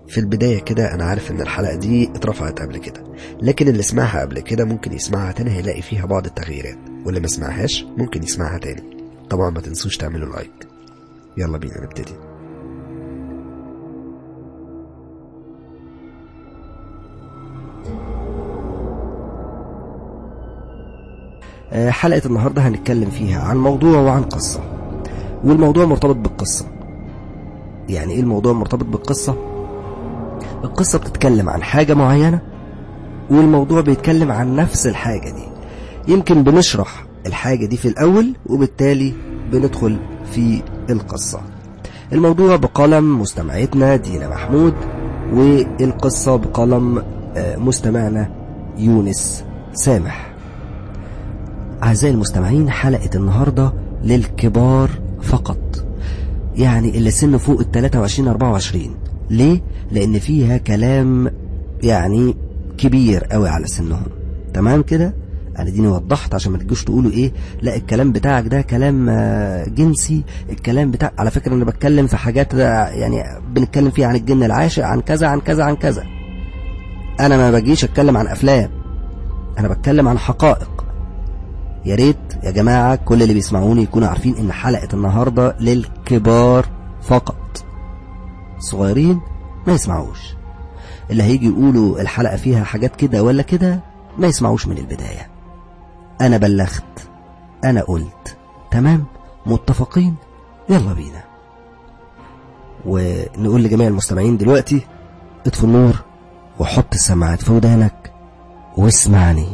في البداية كده أنا عارف إن الحلقة دي اترفعت قبل كده لكن اللي سمعها قبل كده ممكن يسمعها تاني هيلاقي فيها بعض التغييرات واللي ما سمعهاش ممكن يسمعها تاني طبعا ما تنسوش تعملوا لايك يلا بينا نبتدي آه، حلقة النهاردة هنتكلم فيها عن موضوع وعن قصة والموضوع مرتبط بالقصة يعني ايه الموضوع مرتبط بالقصة القصة بتتكلم عن حاجة معينة والموضوع بيتكلم عن نفس الحاجة دي يمكن بنشرح الحاجة دي في الأول وبالتالي بندخل في القصة الموضوع بقلم مستمعتنا دينا محمود والقصة بقلم آه، مستمعنا يونس سامح أعزائي المستمعين حلقة النهاردة للكبار فقط يعني اللي سن فوق ال 23 24 ليه؟ لأن فيها كلام يعني كبير قوي على سنهم تمام كده؟ أنا ديني وضحت عشان ما تجوش تقولوا إيه لا الكلام بتاعك ده كلام آه، جنسي الكلام بتاع على فكرة أنا بتكلم في حاجات ده يعني بنتكلم فيها عن الجن العاشق عن كذا عن كذا عن كذا أنا ما بجيش أتكلم عن أفلام أنا بتكلم عن حقائق يا ريت يا جماعة كل اللي بيسمعوني يكونوا عارفين ان حلقة النهاردة للكبار فقط صغيرين ما يسمعوش اللي هيجي يقولوا الحلقة فيها حاجات كده ولا كده ما يسمعوش من البداية انا بلغت انا قلت تمام متفقين يلا بينا ونقول لجميع المستمعين دلوقتي اطفوا النور وحط السماعات في ودانك واسمعني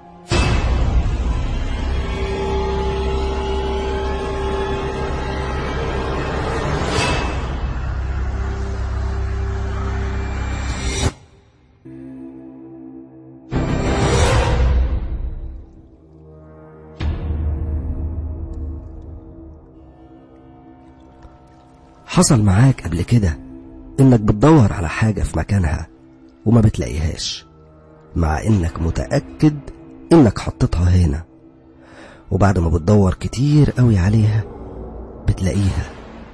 حصل معاك قبل كده انك بتدور على حاجة في مكانها وما بتلاقيهاش مع انك متأكد انك حطيتها هنا وبعد ما بتدور كتير قوي عليها بتلاقيها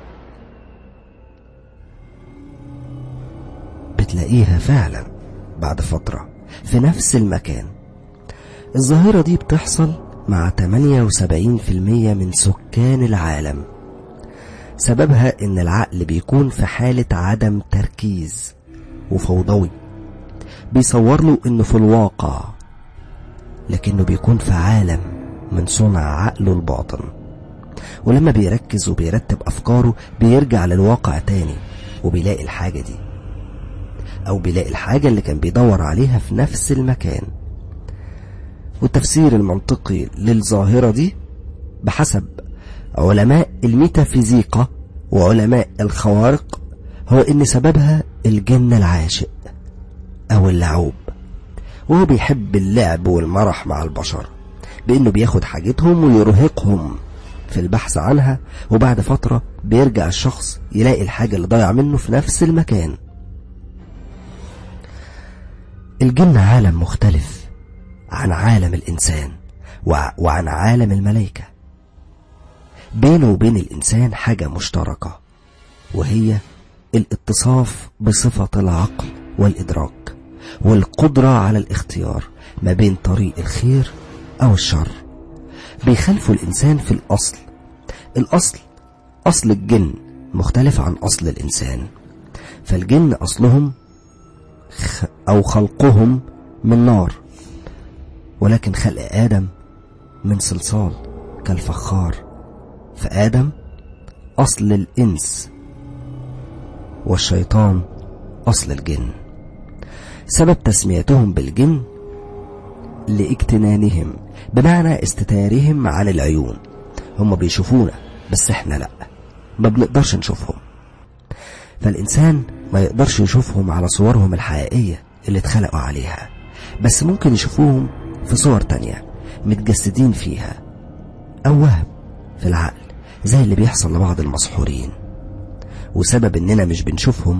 بتلاقيها فعلا بعد فترة في نفس المكان الظاهرة دي بتحصل مع 78% من سكان العالم سببها ان العقل بيكون في حالة عدم تركيز وفوضوي بيصور له انه في الواقع لكنه بيكون في عالم من صنع عقله الباطن ولما بيركز وبيرتب افكاره بيرجع للواقع تاني وبيلاقي الحاجة دي او بيلاقي الحاجة اللي كان بيدور عليها في نفس المكان والتفسير المنطقي للظاهرة دي بحسب علماء الميتافيزيقا وعلماء الخوارق هو ان سببها الجن العاشق او اللعوب وهو بيحب اللعب والمرح مع البشر بانه بياخد حاجتهم ويرهقهم في البحث عنها وبعد فترة بيرجع الشخص يلاقي الحاجة اللي ضايع منه في نفس المكان الجن عالم مختلف عن عالم الإنسان وع- وعن عالم الملائكة بينه وبين الإنسان حاجة مشتركة وهي الاتصاف بصفة العقل والإدراك والقدرة على الاختيار ما بين طريق الخير أو الشر بيخالفوا الإنسان في الأصل الأصل أصل الجن مختلف عن أصل الإنسان فالجن أصلهم خ- أو خلقهم من نار ولكن خلق آدم من صلصال كالفخار فآدم أصل الإنس والشيطان أصل الجن سبب تسميتهم بالجن لاجتنانهم بمعنى استتارهم عن العيون هم بيشوفونا بس احنا لا ما بنقدرش نشوفهم فالإنسان ما يقدرش يشوفهم على صورهم الحقيقية اللي اتخلقوا عليها بس ممكن يشوفوهم في صور تانية متجسدين فيها أو وهم في العقل زي اللي بيحصل لبعض المسحورين وسبب إننا مش بنشوفهم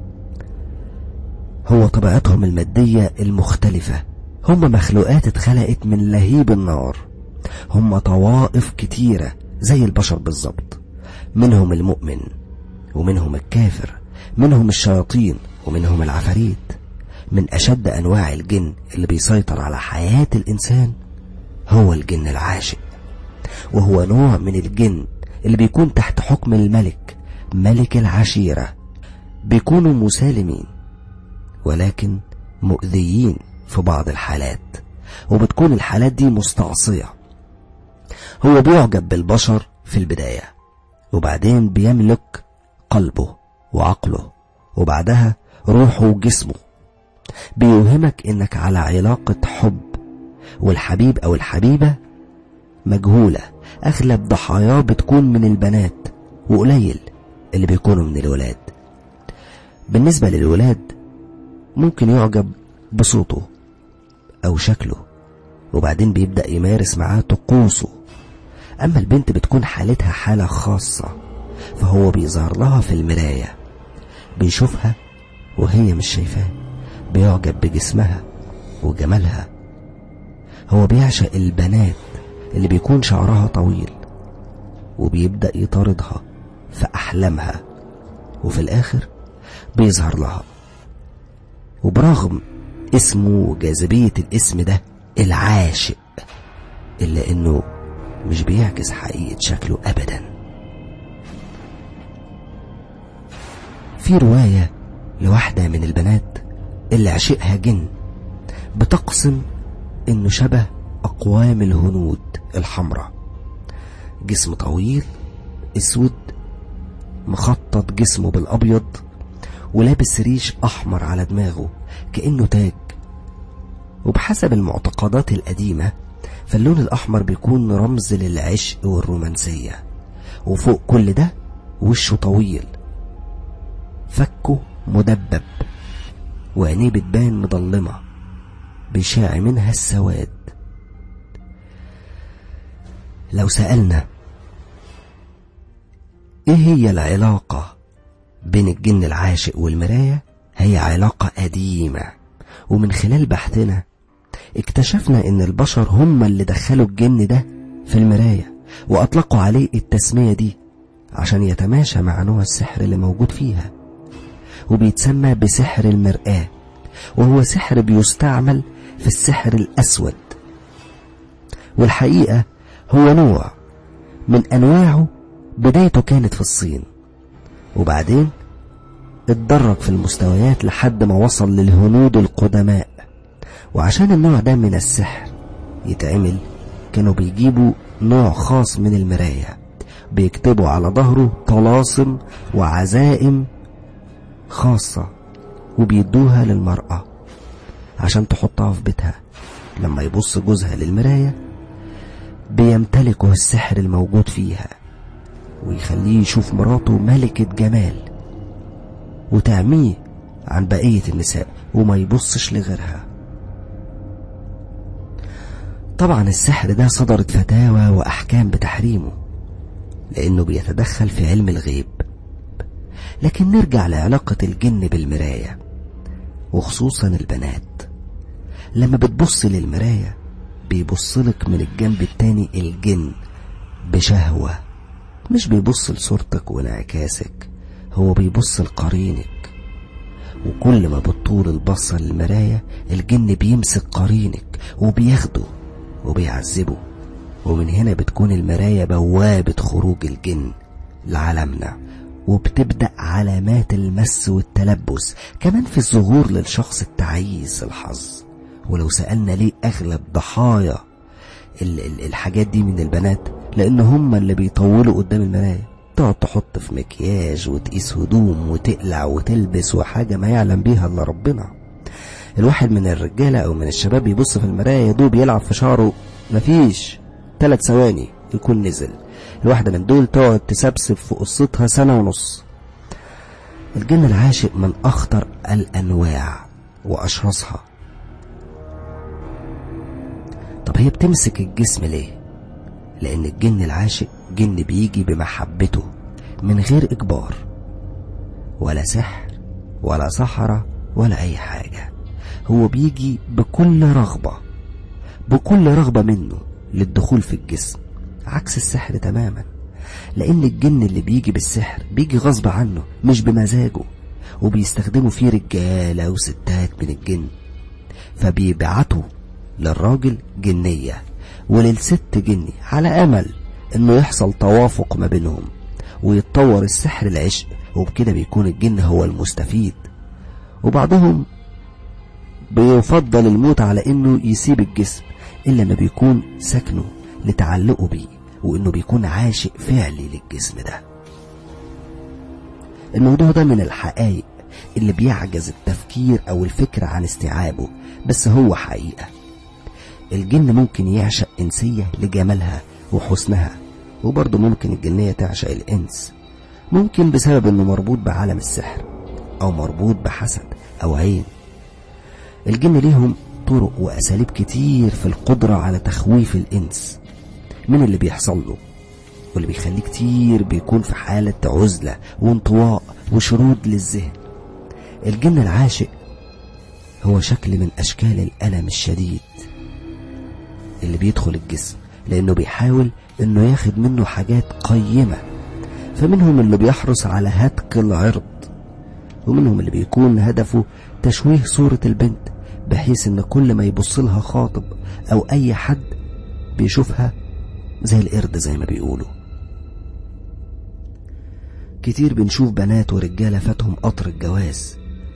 هو طبيعتهم المادية المختلفة هم مخلوقات اتخلقت من لهيب النار هم طوائف كتيرة زي البشر بالظبط منهم المؤمن ومنهم الكافر منهم الشياطين ومنهم العفاريت من أشد أنواع الجن اللي بيسيطر على حياة الإنسان هو الجن العاشق وهو نوع من الجن اللي بيكون تحت حكم الملك ملك العشيرة بيكونوا مسالمين ولكن مؤذيين في بعض الحالات وبتكون الحالات دي مستعصية هو بيعجب بالبشر في البداية وبعدين بيملك قلبه وعقله وبعدها روحه وجسمه بيوهمك انك على علاقة حب والحبيب او الحبيبة مجهولة اغلب ضحاياه بتكون من البنات وقليل اللي بيكونوا من الولاد بالنسبة للولاد ممكن يعجب بصوته او شكله وبعدين بيبدأ يمارس معاه طقوسه اما البنت بتكون حالتها حالة خاصة فهو بيظهر لها في المراية بيشوفها وهي مش شايفاه بيعجب بجسمها وجمالها هو بيعشق البنات اللي بيكون شعرها طويل وبيبدأ يطاردها في أحلامها وفي الآخر بيظهر لها وبرغم اسمه وجاذبية الاسم ده العاشق إلا إنه مش بيعكس حقيقة شكله أبدا في رواية لواحدة من البنات اللي عشقها جن بتقسم إنه شبه أقوام الهنود الحمراء جسم طويل اسود مخطط جسمه بالأبيض ولابس ريش أحمر على دماغه كأنه تاج وبحسب المعتقدات القديمة فاللون الأحمر بيكون رمز للعشق والرومانسية وفوق كل ده وشه طويل فكه مدبب وعينيه بتبان مضلمة بيشاع منها السواد لو سألنا ايه هي العلاقة بين الجن العاشق والمراية هي علاقة قديمة ومن خلال بحثنا اكتشفنا ان البشر هم اللي دخلوا الجن ده في المراية واطلقوا عليه التسمية دي عشان يتماشى مع نوع السحر اللي موجود فيها وبيتسمى بسحر المرآة وهو سحر بيستعمل في السحر الأسود والحقيقة هو نوع من أنواعه بدايته كانت في الصين وبعدين اتدرج في المستويات لحد ما وصل للهنود القدماء وعشان النوع ده من السحر يتعمل كانوا بيجيبوا نوع خاص من المراية بيكتبوا على ظهره طلاسم وعزائم خاصة وبيدوها للمرأة عشان تحطها في بيتها لما يبص جوزها للمراية بيمتلكه السحر الموجود فيها ويخليه يشوف مراته ملكة جمال وتعميه عن بقية النساء وما يبصش لغيرها طبعا السحر ده صدرت فتاوى وأحكام بتحريمه لأنه بيتدخل في علم الغيب لكن نرجع لعلاقة الجن بالمراية وخصوصا البنات لما بتبص للمراية بيبصلك من الجنب التاني الجن بشهوة مش بيبص لصورتك وانعكاسك هو بيبص لقرينك وكل ما بتطول البصة للمراية الجن بيمسك قرينك وبياخده وبيعذبه ومن هنا بتكون المراية بوابة خروج الجن لعالمنا وبتبدأ علامات المس والتلبس كمان في الظهور للشخص التعيس الحظ ولو سألنا ليه أغلب ضحايا ال- ال- الحاجات دي من البنات لأن هم اللي بيطولوا قدام المراية تقعد تحط في مكياج وتقيس هدوم وتقلع وتلبس وحاجة ما يعلم بيها إلا ربنا الواحد من الرجالة أو من الشباب يبص في المراية يا دوب يلعب في شعره مفيش ثلاث ثواني يكون نزل الواحدة من دول تقعد تسبسب في قصتها سنة ونص الجن العاشق من أخطر الأنواع وأشرسها طب هي بتمسك الجسم ليه لأن الجن العاشق جن بيجي بمحبته من غير إجبار ولا سحر ولا سحرة ولا أي حاجة هو بيجي بكل رغبة بكل رغبة منه للدخول في الجسم عكس السحر تماما لأن الجن اللي بيجي بالسحر بيجي غصب عنه مش بمزاجه وبيستخدموا فيه رجالة وستات من الجن فبيبعتوا للراجل جنية وللست جني على أمل إنه يحصل توافق ما بينهم ويتطور السحر العشق وبكده بيكون الجن هو المستفيد وبعضهم بيفضل الموت على إنه يسيب الجسم إلا إنه بيكون سكنه لتعلقه بيه وإنه بيكون عاشق فعلي للجسم ده الموضوع ده من الحقائق اللي بيعجز التفكير أو الفكر عن استيعابه بس هو حقيقة الجن ممكن يعشق إنسية لجمالها وحسنها وبرضه ممكن الجنية تعشق الإنس ممكن بسبب إنه مربوط بعالم السحر أو مربوط بحسد أو عين الجن ليهم طرق وأساليب كتير في القدرة على تخويف الإنس من اللي بيحصل له واللي بيخليه كتير بيكون في حالة عزلة وانطواء وشرود للذهن الجن العاشق هو شكل من أشكال الألم الشديد اللي بيدخل الجسم لأنه بيحاول إنه ياخد منه حاجات قيمة فمنهم اللي بيحرص على هتك العرض ومنهم اللي بيكون هدفه تشويه صورة البنت بحيث إن كل ما يبص لها خاطب أو أي حد بيشوفها زي القرد زي ما بيقولوا كتير بنشوف بنات ورجالة فاتهم قطر الجواز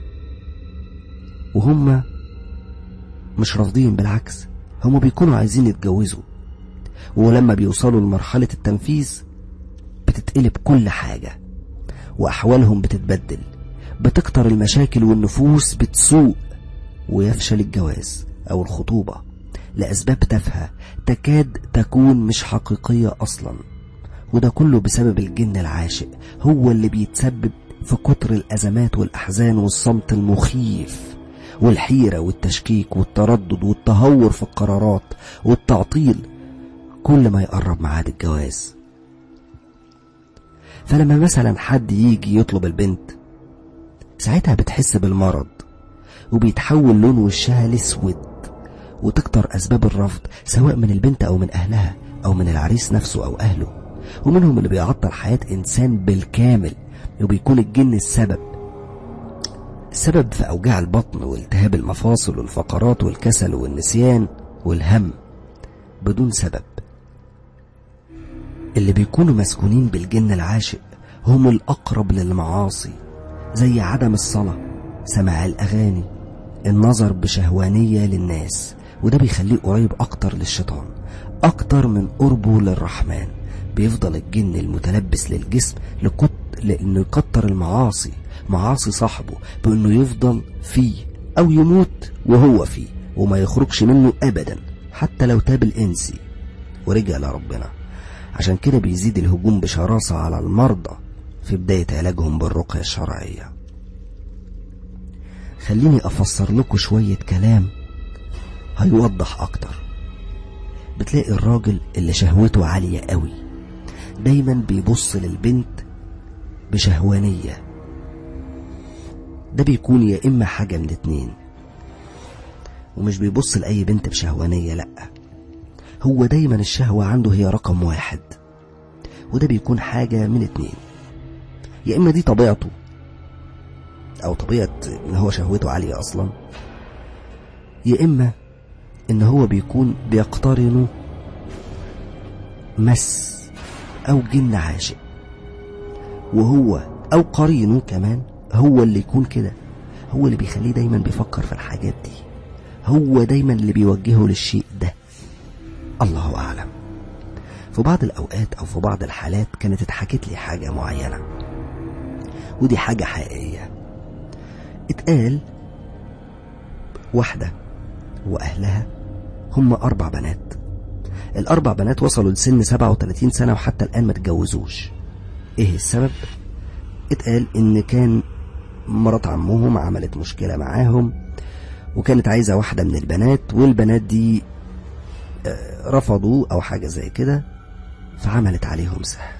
وهم مش رافضين بالعكس هم بيكونوا عايزين يتجوزوا ولما بيوصلوا لمرحلة التنفيذ بتتقلب كل حاجة وأحوالهم بتتبدل بتكتر المشاكل والنفوس بتسوء ويفشل الجواز أو الخطوبة لأسباب تافهة تكاد تكون مش حقيقية أصلا وده كله بسبب الجن العاشق هو اللي بيتسبب في كتر الأزمات والأحزان والصمت المخيف والحيرة والتشكيك والتردد والتهور في القرارات والتعطيل كل ما يقرب ميعاد الجواز فلما مثلا حد يجي يطلب البنت ساعتها بتحس بالمرض وبيتحول لون وشها لاسود وتكتر أسباب الرفض سواء من البنت أو من أهلها أو من العريس نفسه أو أهله ومنهم اللي بيعطل حياة إنسان بالكامل وبيكون الجن السبب السبب في أوجاع البطن والتهاب المفاصل والفقرات والكسل والنسيان والهم بدون سبب اللي بيكونوا مسكونين بالجن العاشق هم الأقرب للمعاصي زي عدم الصلاة سماع الأغاني النظر بشهوانية للناس وده بيخليه قريب أكتر للشيطان أكتر من قربه للرحمن بيفضل الجن المتلبس للجسم لكت... لأنه يكتر المعاصي معاصي صاحبه بأنه يفضل فيه أو يموت وهو فيه وما يخرجش منه أبدا حتى لو تاب الإنسي ورجع لربنا عشان كده بيزيد الهجوم بشراسة على المرضى في بداية علاجهم بالرقية الشرعية خليني أفسر لكم شوية كلام هيوضح أكتر بتلاقي الراجل اللي شهوته عالية قوي دايما بيبص للبنت بشهوانية ده بيكون يا إما حاجة من اتنين ومش بيبص لأي بنت بشهوانية لأ هو دايما الشهوة عنده هي رقم واحد وده بيكون حاجة من اتنين يا إما دي طبيعته أو طبيعة إن هو شهوته عالية أصلا يا إما إن هو بيكون بيقترنه مس أو جن عاشق وهو أو قرينه كمان هو اللي يكون كده هو اللي بيخليه دايما بيفكر في الحاجات دي هو دايما اللي بيوجهه للشيء ده الله أعلم في بعض الأوقات أو في بعض الحالات كانت اتحكت لي حاجة معينة ودي حاجة حقيقية اتقال واحدة وأهلها هم أربع بنات الأربع بنات وصلوا لسن 37 سنة وحتى الآن ما تجوزوش إيه السبب؟ اتقال إن كان مرات عمهم عملت مشكلة معاهم وكانت عايزة واحدة من البنات والبنات دي رفضوا أو حاجة زي كده فعملت عليهم سحر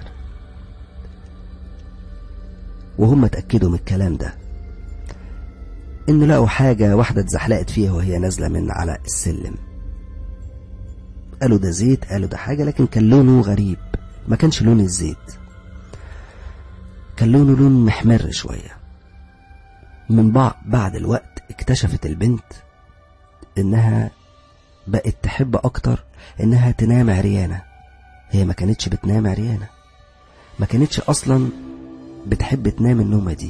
وهم اتأكدوا من الكلام ده إن لقوا حاجة واحدة اتزحلقت فيها وهي نازلة من على السلم قالوا ده زيت قالوا ده حاجة لكن كان لونه غريب ما كانش لون الزيت كان لونه لون محمر شوية من بعض بعد الوقت اكتشفت البنت انها بقت تحب اكتر انها تنام عريانة هي ما كانتش بتنام عريانة ما كانتش اصلا بتحب تنام النومة دي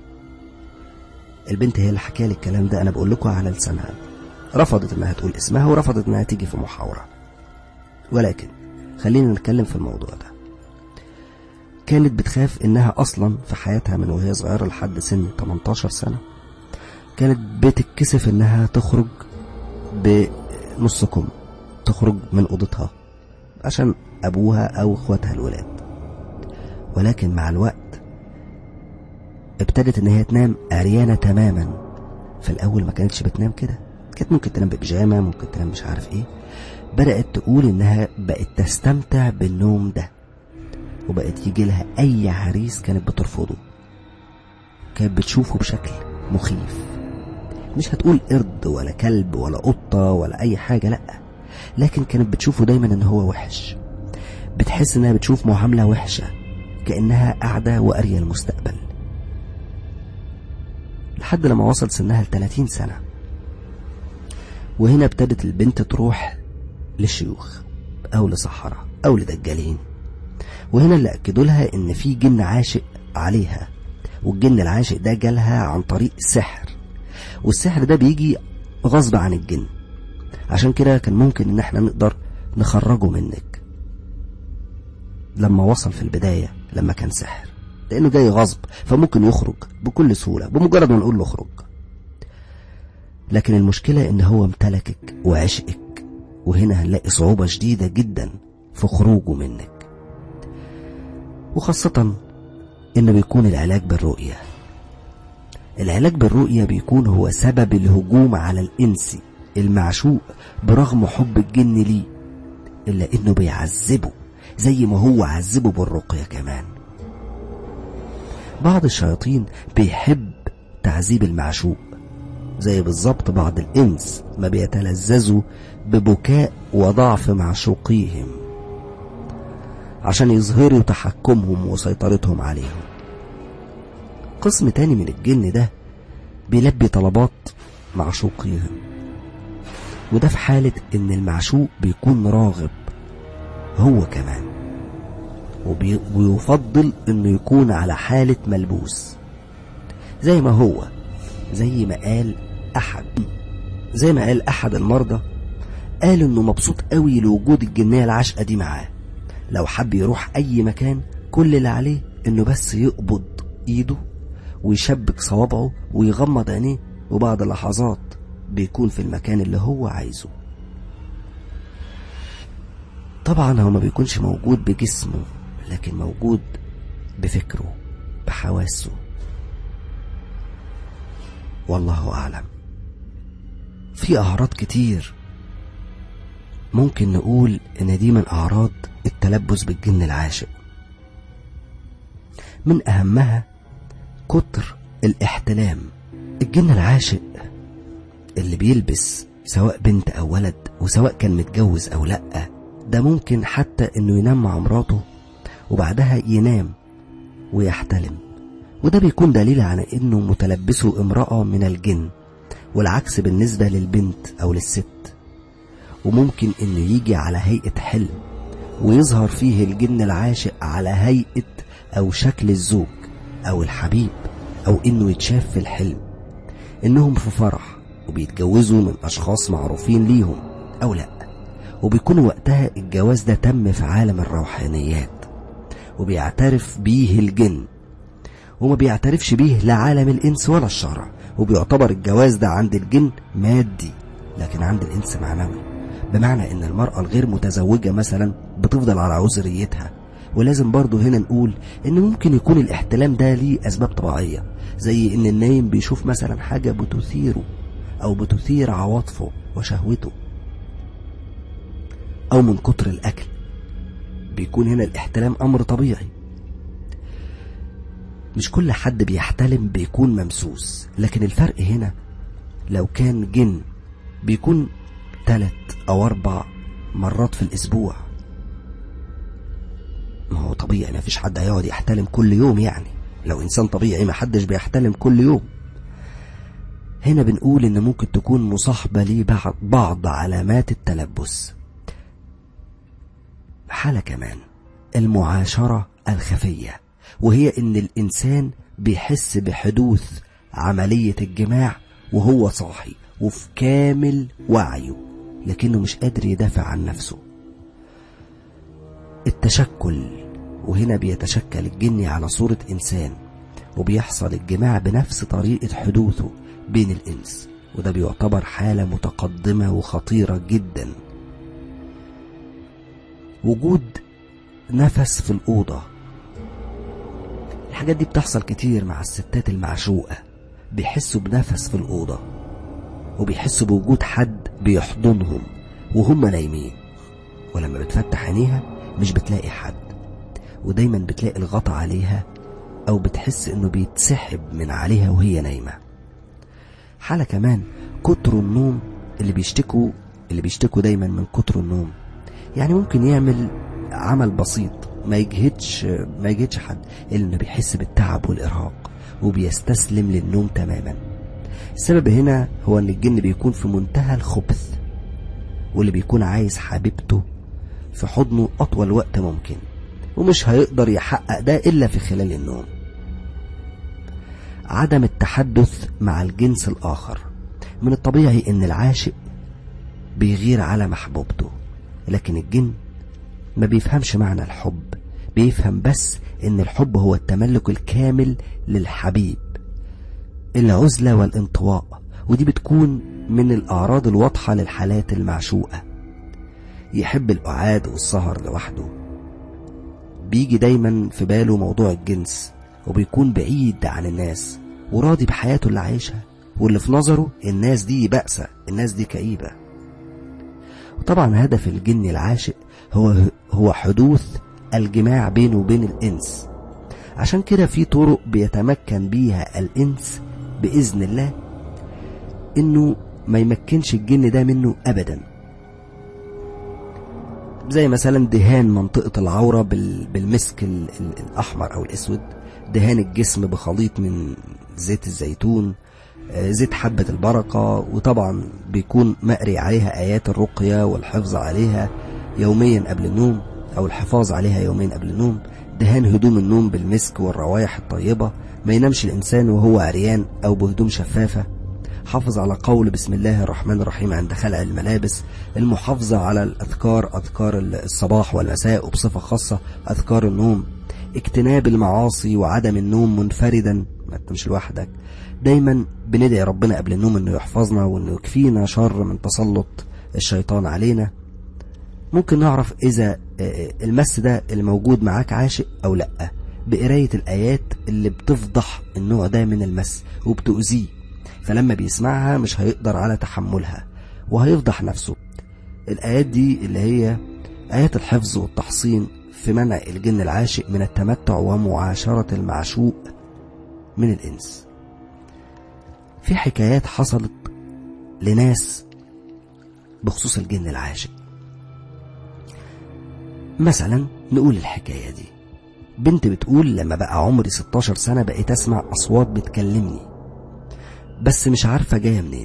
البنت هي اللي حكى لي الكلام ده انا بقول لكم على لسانها رفضت انها تقول اسمها ورفضت انها تيجي في محاورة ولكن خلينا نتكلم في الموضوع ده كانت بتخاف انها اصلا في حياتها من وهي صغيرة لحد سن 18 سنة كانت بتتكسف انها تخرج بنص كم تخرج من اوضتها عشان ابوها او اخواتها الولاد ولكن مع الوقت ابتدت ان هي تنام عريانة تماما في الاول ما كانتش بتنام كده كانت ممكن تنام ببيجامه ممكن تنام مش عارف ايه بدأت تقول انها بقت تستمتع بالنوم ده وبقت يجي لها اي عريس كانت بترفضه كانت بتشوفه بشكل مخيف مش هتقول قرد ولا كلب ولا قطة ولا اي حاجة لا لكن كانت بتشوفه دايما ان هو وحش بتحس انها بتشوف معاملة وحشة كأنها قاعدة وقارية المستقبل لحد لما وصل سنها ل 30 سنة وهنا ابتدت البنت تروح للشيوخ أو لصحراء أو لدجالين وهنا اللي أكدوا لها إن في جن عاشق عليها والجن العاشق ده جالها عن طريق السحر والسحر ده بيجي غصب عن الجن عشان كده كان ممكن إن احنا نقدر نخرجه منك لما وصل في البداية لما كان سحر لأنه جاي غصب فممكن يخرج بكل سهولة بمجرد ما نقول له اخرج لكن المشكلة إن هو امتلكك وعشقك وهنا هنلاقي صعوبة شديدة جدا في خروجه منك وخاصة إنه بيكون العلاج بالرؤية العلاج بالرؤية بيكون هو سبب الهجوم على الإنس المعشوق برغم حب الجن ليه إلا إنه بيعذبه زي ما هو عذبه بالرقية كمان بعض الشياطين بيحب تعذيب المعشوق زي بالظبط بعض الإنس ما بيتلذذوا ببكاء وضعف معشوقيهم عشان يظهروا تحكمهم وسيطرتهم عليهم قسم تاني من الجن ده بيلبي طلبات معشوقيهم وده في حالة إن المعشوق بيكون راغب هو كمان وبي... ويفضل إنه يكون على حالة ملبوس زي ما هو زي ما قال أحد زي ما قال أحد المرضى قال إنه مبسوط قوي لوجود الجنية العاشقة دي معاه لو حب يروح أي مكان كل اللي عليه إنه بس يقبض إيده ويشبك صوابعه ويغمض عينيه وبعد لحظات بيكون في المكان اللي هو عايزه طبعا هو ما بيكونش موجود بجسمه لكن موجود بفكره بحواسه والله أعلم في أعراض كتير ممكن نقول إن دي من أعراض التلبس بالجن العاشق من أهمها كتر الاحتلام الجن العاشق اللي بيلبس سواء بنت أو ولد وسواء كان متجوز أو لأ ده ممكن حتى إنه ينام مع مراته وبعدها ينام ويحتلم وده بيكون دليل على إنه متلبسه امرأة من الجن والعكس بالنسبة للبنت أو للست وممكن إنه يجي على هيئة حلم ويظهر فيه الجن العاشق على هيئة أو شكل الزوج أو الحبيب أو إنه يتشاف في الحلم إنهم في فرح وبيتجوزوا من أشخاص معروفين ليهم أو لأ وبيكون وقتها الجواز ده تم في عالم الروحانيات وبيعترف بيه الجن وما بيعترفش بيه لا عالم الإنس ولا الشرع وبيعتبر الجواز ده عند الجن مادي لكن عند الإنس معنوي بمعنى إن المرأة الغير متزوجة مثلا بتفضل على عذريتها ولازم برضو هنا نقول إن ممكن يكون الاحتلام ده ليه أسباب طبيعية زي إن النايم بيشوف مثلا حاجة بتثيره أو بتثير عواطفه وشهوته أو من كتر الأكل بيكون هنا الاحتلام أمر طبيعي مش كل حد بيحتلم بيكون ممسوس لكن الفرق هنا لو كان جن بيكون تلت أو أربع مرات في الأسبوع ما هو طبيعي ما فيش حد هيقعد يحتلم كل يوم يعني لو إنسان طبيعي ما حدش بيحتلم كل يوم هنا بنقول إن ممكن تكون مصاحبة ليه بعض, بعض علامات التلبس حالة كمان المعاشرة الخفية وهي إن الإنسان بيحس بحدوث عملية الجماع وهو صاحي وفي كامل وعيه لكنه مش قادر يدافع عن نفسه التشكل وهنا بيتشكل الجني على صورة إنسان وبيحصل الجماع بنفس طريقة حدوثه بين الإنس وده بيعتبر حالة متقدمة وخطيرة جدا وجود نفس في الأوضة الحاجات دي بتحصل كتير مع الستات المعشوقة بيحسوا بنفس في الأوضة وبيحسوا بوجود حد بيحضنهم وهم نايمين ولما بتفتح عينيها مش بتلاقي حد ودايما بتلاقي الغطا عليها أو بتحس إنه بيتسحب من عليها وهي نايمة حالة كمان كتر النوم اللي بيشتكوا اللي بيشتكوا دايما من كتر النوم يعني ممكن يعمل عمل بسيط ما يجهدش ما يجهدش حد إلا إنه بيحس بالتعب والإرهاق وبيستسلم للنوم تماما السبب هنا هو إن الجن بيكون في منتهى الخبث واللي بيكون عايز حبيبته في حضنه أطول وقت ممكن ومش هيقدر يحقق ده إلا في خلال النوم عدم التحدث مع الجنس الآخر من الطبيعي إن العاشق بيغير على محبوبته لكن الجن ما بيفهمش معنى الحب بيفهم بس إن الحب هو التملك الكامل للحبيب العزلة والانطواء ودي بتكون من الأعراض الواضحة للحالات المعشوقة يحب القعاد والسهر لوحده بيجي دايما في باله موضوع الجنس وبيكون بعيد عن الناس وراضي بحياته اللي عايشها واللي في نظره الناس دي بأسة الناس دي كئيبة وطبعا هدف الجن العاشق هو هو حدوث الجماع بينه وبين الإنس عشان كده في طرق بيتمكن بيها الإنس بإذن الله إنه ما يمكنش الجن ده منه أبدا زي مثلا دهان منطقة العورة بالمسك الأحمر أو الأسود دهان الجسم بخليط من زيت الزيتون زيت حبة البركة وطبعا بيكون مقري عليها آيات الرقية والحفظ عليها يوميا قبل النوم أو الحفاظ عليها يومين قبل النوم دهان هدوم النوم بالمسك والروائح الطيبة ما ينامش الإنسان وهو عريان أو بهدوم شفافة حافظ على قول بسم الله الرحمن الرحيم عند خلع الملابس المحافظة على الأذكار أذكار الصباح والمساء وبصفة خاصة أذكار النوم اجتناب المعاصي وعدم النوم منفردا ما انت لوحدك دايما بندعي ربنا قبل النوم انه يحفظنا وانه يكفينا شر من تسلط الشيطان علينا ممكن نعرف اذا المس ده الموجود معاك عاشق او لا بقراية الايات اللي بتفضح النوع ده من المس وبتؤذيه فلما بيسمعها مش هيقدر على تحملها وهيفضح نفسه الآيات دي اللي هي آيات الحفظ والتحصين في منع الجن العاشق من التمتع ومعاشرة المعشوق من الإنس في حكايات حصلت لناس بخصوص الجن العاشق مثلا نقول الحكاية دي بنت بتقول لما بقى عمري 16 سنة بقيت أسمع أصوات بتكلمني بس مش عارفة جاية منين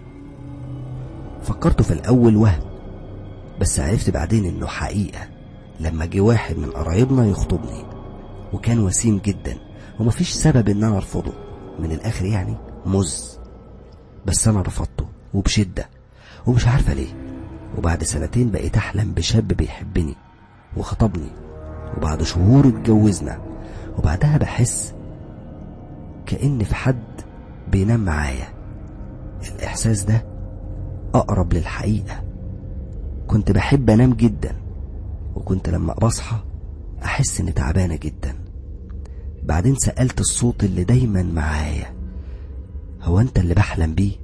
فكرت في الأول وهم بس عرفت بعدين إنه حقيقة لما جه واحد من قرايبنا يخطبني وكان وسيم جدا ومفيش سبب إن أنا أرفضه من الآخر يعني مز بس أنا رفضته وبشدة ومش عارفة ليه وبعد سنتين بقيت أحلم بشاب بيحبني وخطبني وبعد شهور اتجوزنا وبعدها بحس كأن في حد بينام معايا الإحساس ده أقرب للحقيقة كنت بحب أنام جدا وكنت لما بصحى أحس إني تعبانة جدا بعدين سألت الصوت اللي دايما معايا هو أنت اللي بحلم بيه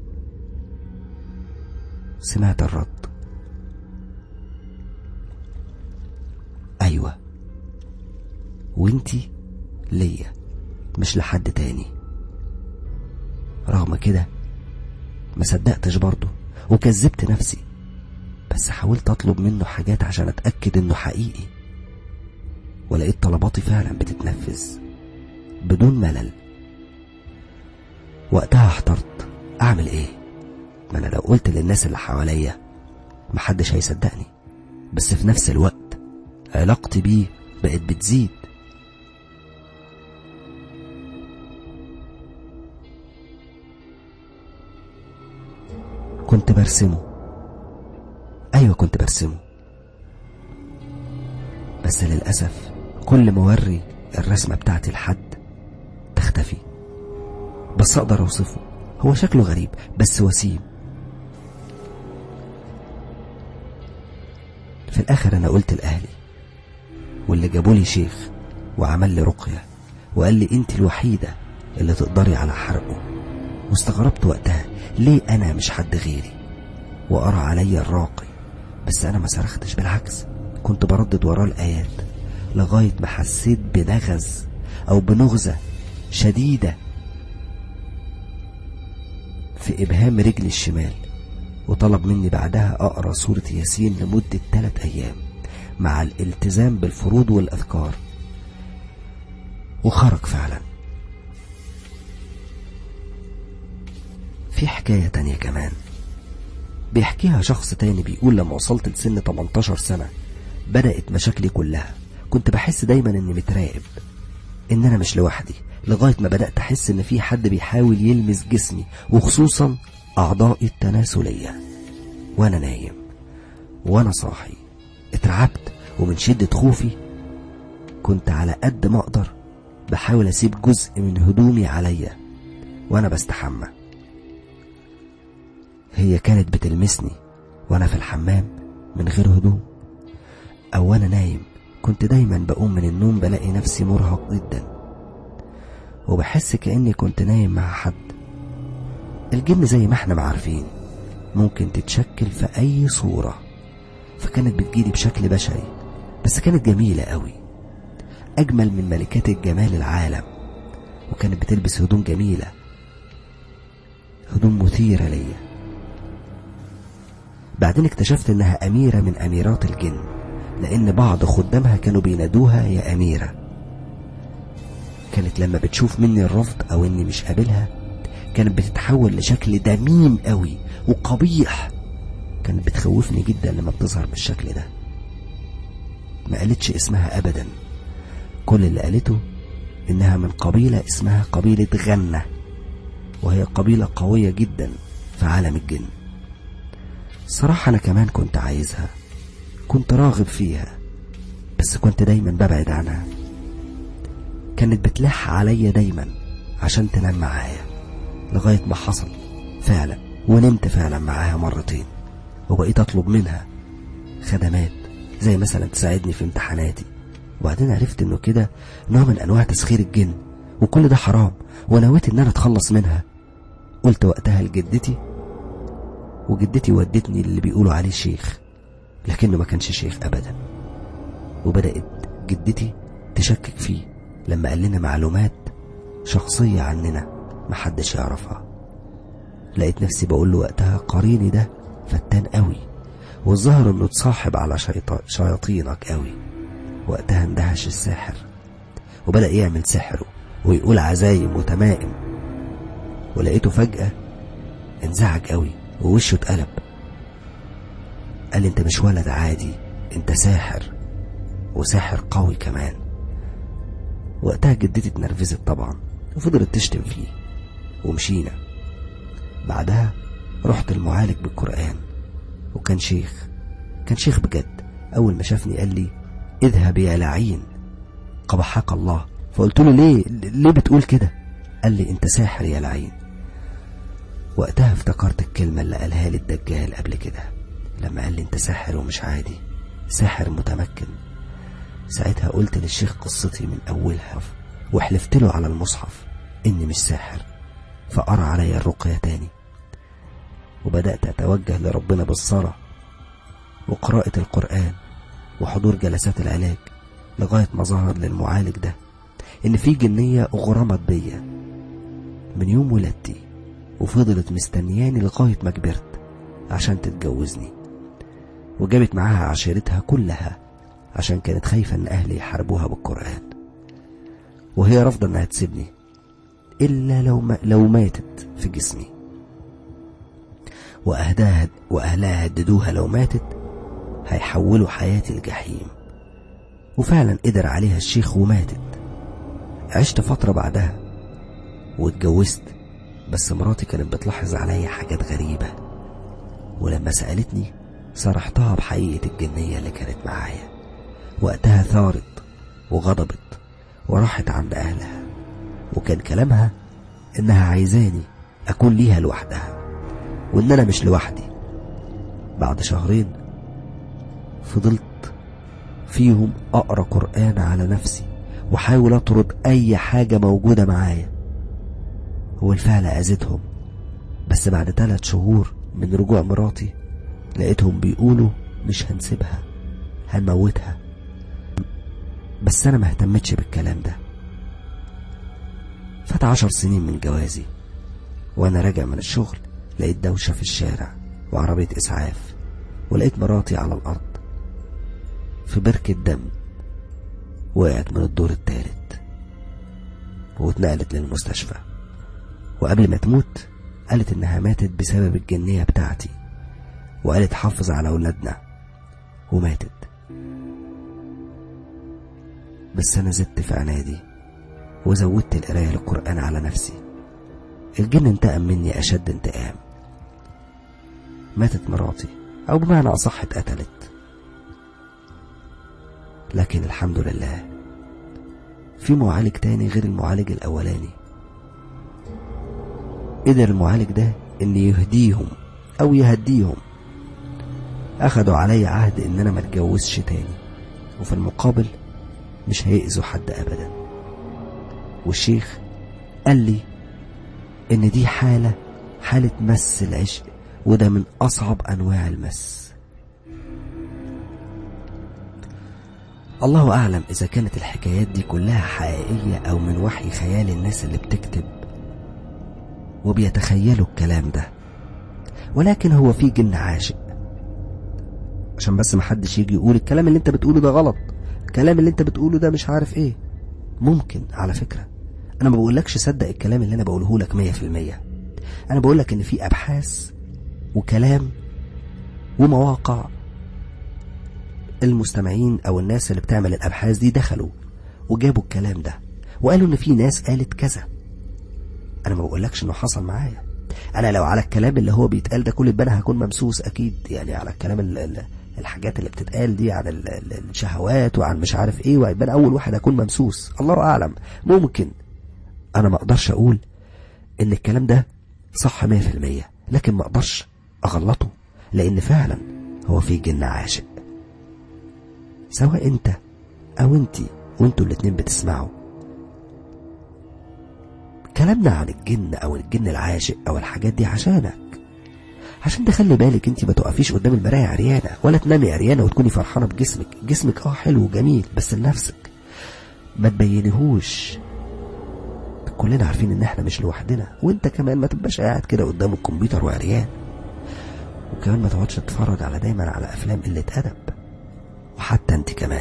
سمعت الرد أيوة وانتي ليا مش لحد تاني رغم كده ما صدقتش برضه وكذبت نفسي بس حاولت اطلب منه حاجات عشان اتاكد انه حقيقي ولقيت طلباتي فعلا بتتنفذ بدون ملل وقتها احترت اعمل ايه ما انا لو قلت للناس اللي حواليا محدش هيصدقني بس في نفس الوقت علاقتي بيه بقت بتزيد كنت برسمه ايوه كنت برسمه بس للاسف كل ما اوري الرسمه بتاعتي لحد تختفي بس اقدر اوصفه هو شكله غريب بس وسيم في الاخر انا قلت لاهلي واللي جابولي شيخ وعمل لي رقيه وقال لي انت الوحيده اللي تقدري على حرقه واستغربت وقتها ليه انا مش حد غيري وقرا عليا الراقي بس انا ما صرختش بالعكس كنت بردد وراه الايات لغايه ما حسيت بنغز او بنغزه شديده في ابهام رجلي الشمال وطلب مني بعدها اقرا سوره ياسين لمده ثلاث ايام مع الالتزام بالفروض والاذكار وخرج فعلا في حكاية تانية كمان بيحكيها شخص تاني بيقول لما وصلت لسن 18 سنة بدأت مشاكلي كلها كنت بحس دايما اني متراقب ان انا مش لوحدي لغاية ما بدأت احس ان في حد بيحاول يلمس جسمي وخصوصا اعضائي التناسلية وانا نايم وانا صاحي اترعبت ومن شدة خوفي كنت على قد ما اقدر بحاول اسيب جزء من هدومي عليا وانا بستحمى هي كانت بتلمسني وانا في الحمام من غير هدوم او وانا نايم كنت دايما بقوم من النوم بلاقي نفسي مرهق جدا وبحس كأني كنت نايم مع حد الجن زي ما احنا عارفين ممكن تتشكل في اي صورة فكانت بتجيلي بشكل بشري بس كانت جميلة قوي اجمل من ملكات الجمال العالم وكانت بتلبس هدوم جميلة هدوم مثيرة ليا بعدين اكتشفت انها اميرة من اميرات الجن لان بعض خدامها كانوا بينادوها يا اميرة كانت لما بتشوف مني الرفض او اني مش قابلها كانت بتتحول لشكل دميم قوي وقبيح كانت بتخوفني جدا لما بتظهر بالشكل ده ما قالتش اسمها ابدا كل اللي قالته انها من قبيلة اسمها قبيلة غنة وهي قبيلة قوية جدا في عالم الجن صراحة أنا كمان كنت عايزها كنت راغب فيها بس كنت دايما ببعد عنها كانت بتلح عليا دايما عشان تنام معايا لغاية ما حصل فعلا ونمت فعلا معاها مرتين وبقيت أطلب منها خدمات زي مثلا تساعدني في امتحاناتي وبعدين عرفت انه كده نوع من انواع تسخير الجن وكل ده حرام ونويت ان انا اتخلص منها قلت وقتها لجدتي وجدتي ودتني اللي بيقولوا عليه شيخ لكنه ما كانش شيخ ابدا وبدأت جدتي تشكك فيه لما قال لنا معلومات شخصية عننا محدش يعرفها لقيت نفسي بقول له وقتها قريني ده فتان قوي والظاهر انه اتصاحب على شيطا- شياطينك قوي وقتها اندهش الساحر وبدأ يعمل سحره ويقول عزايم وتمائم ولقيته فجأة انزعج قوي ووشه اتقلب قال لي انت مش ولد عادي انت ساحر وساحر قوي كمان وقتها جدتي اتنرفزت طبعا وفضلت تشتم فيه ومشينا بعدها رحت المعالج بالقرآن وكان شيخ كان شيخ بجد أول ما شافني قال لي اذهب يا لعين قبحك الله فقلت له ليه ليه بتقول كده قال لي انت ساحر يا لعين وقتها افتكرت الكلمة اللي قالها لي الدجال قبل كده لما قال لي انت ساحر ومش عادي ساحر متمكن ساعتها قلت للشيخ قصتي من أولها وحلفت له على المصحف إني مش ساحر فقرأ عليا الرقية تاني وبدأت أتوجه لربنا بالصلاة وقراءة القرآن وحضور جلسات العلاج لغاية ما ظهر للمعالج ده إن في جنية أغرمت بيا من يوم ولادتي وفضلت مستنياني لغاية ما كبرت عشان تتجوزني وجابت معاها عشيرتها كلها عشان كانت خايفة إن أهلي يحاربوها بالقرآن وهي رافضة إنها تسيبني إلا لو ما لو ماتت في جسمي وأهلها وأهلها هددوها لو ماتت هيحولوا حياتي الجحيم وفعلا قدر عليها الشيخ وماتت عشت فترة بعدها واتجوزت بس مراتي كانت بتلاحظ عليا حاجات غريبة ولما سألتني صرحتها بحقيقة الجنية اللي كانت معايا وقتها ثارت وغضبت وراحت عند أهلها وكان كلامها إنها عايزاني أكون ليها لوحدها وإن أنا مش لوحدي بعد شهرين فضلت فيهم أقرأ قرآن على نفسي وحاول أطرد أي حاجة موجودة معايا والفعل أذتهم بس بعد ثلاث شهور من رجوع مراتي لقيتهم بيقولوا مش هنسيبها هنموتها بس أنا ما اهتمتش بالكلام ده فات عشر سنين من جوازي وأنا راجع من الشغل لقيت دوشة في الشارع وعربية إسعاف ولقيت مراتي على الأرض في بركة دم وقعت من الدور التالت واتنقلت للمستشفى وقبل ما تموت قالت إنها ماتت بسبب الجنية بتاعتي وقالت حافظ على أولادنا وماتت بس أنا زدت في عنادي وزودت القراية للقرآن على نفسي الجن انتقم مني أشد انتقام ماتت مراتي أو بمعنى أصح اتقتلت لكن الحمد لله في معالج تاني غير المعالج الأولاني قدر المعالج ده إن يهديهم أو يهديهم أخدوا علي عهد إن أنا ما اتجوزش تاني وفي المقابل مش هيأذوا حد أبدا والشيخ قال لي إن دي حالة حالة مس العشق وده من أصعب أنواع المس الله أعلم إذا كانت الحكايات دي كلها حقيقية أو من وحي خيال الناس اللي بتكتب وبيتخيلوا الكلام ده ولكن هو في جن عاشق عشان بس محدش يجي يقول الكلام اللي انت بتقوله ده غلط الكلام اللي انت بتقوله ده مش عارف ايه ممكن على فكرة انا ما بقولكش صدق الكلام اللي انا بقوله لك مية في المية انا بقولك ان في ابحاث وكلام ومواقع المستمعين او الناس اللي بتعمل الابحاث دي دخلوا وجابوا الكلام ده وقالوا ان في ناس قالت كذا انا ما بقولكش انه حصل معايا انا لو على الكلام اللي هو بيتقال ده كل البنا هكون ممسوس اكيد يعني على الكلام ال ال الحاجات اللي بتتقال دي عن ال ال الشهوات وعن مش عارف ايه وهيبان اول واحد هكون ممسوس الله اعلم ممكن انا ما اقدرش اقول ان الكلام ده صح 100% لكن ما اقدرش اغلطه لان فعلا هو في جن عاشق سواء انت او انتي وانتوا الاتنين بتسمعوا كلامنا عن الجن او الجن العاشق او الحاجات دي عشانك عشان تخلي بالك انت ما تقفيش قدام المرايه عريانه ولا تنامي عريانه وتكوني فرحانه بجسمك جسمك اه حلو وجميل بس لنفسك ما تبينيهوش كلنا عارفين ان احنا مش لوحدنا وانت كمان ما تبقاش قاعد كده قدام الكمبيوتر وعريان وكمان ما تقعدش تتفرج على دايما على افلام قله ادب وحتى انت كمان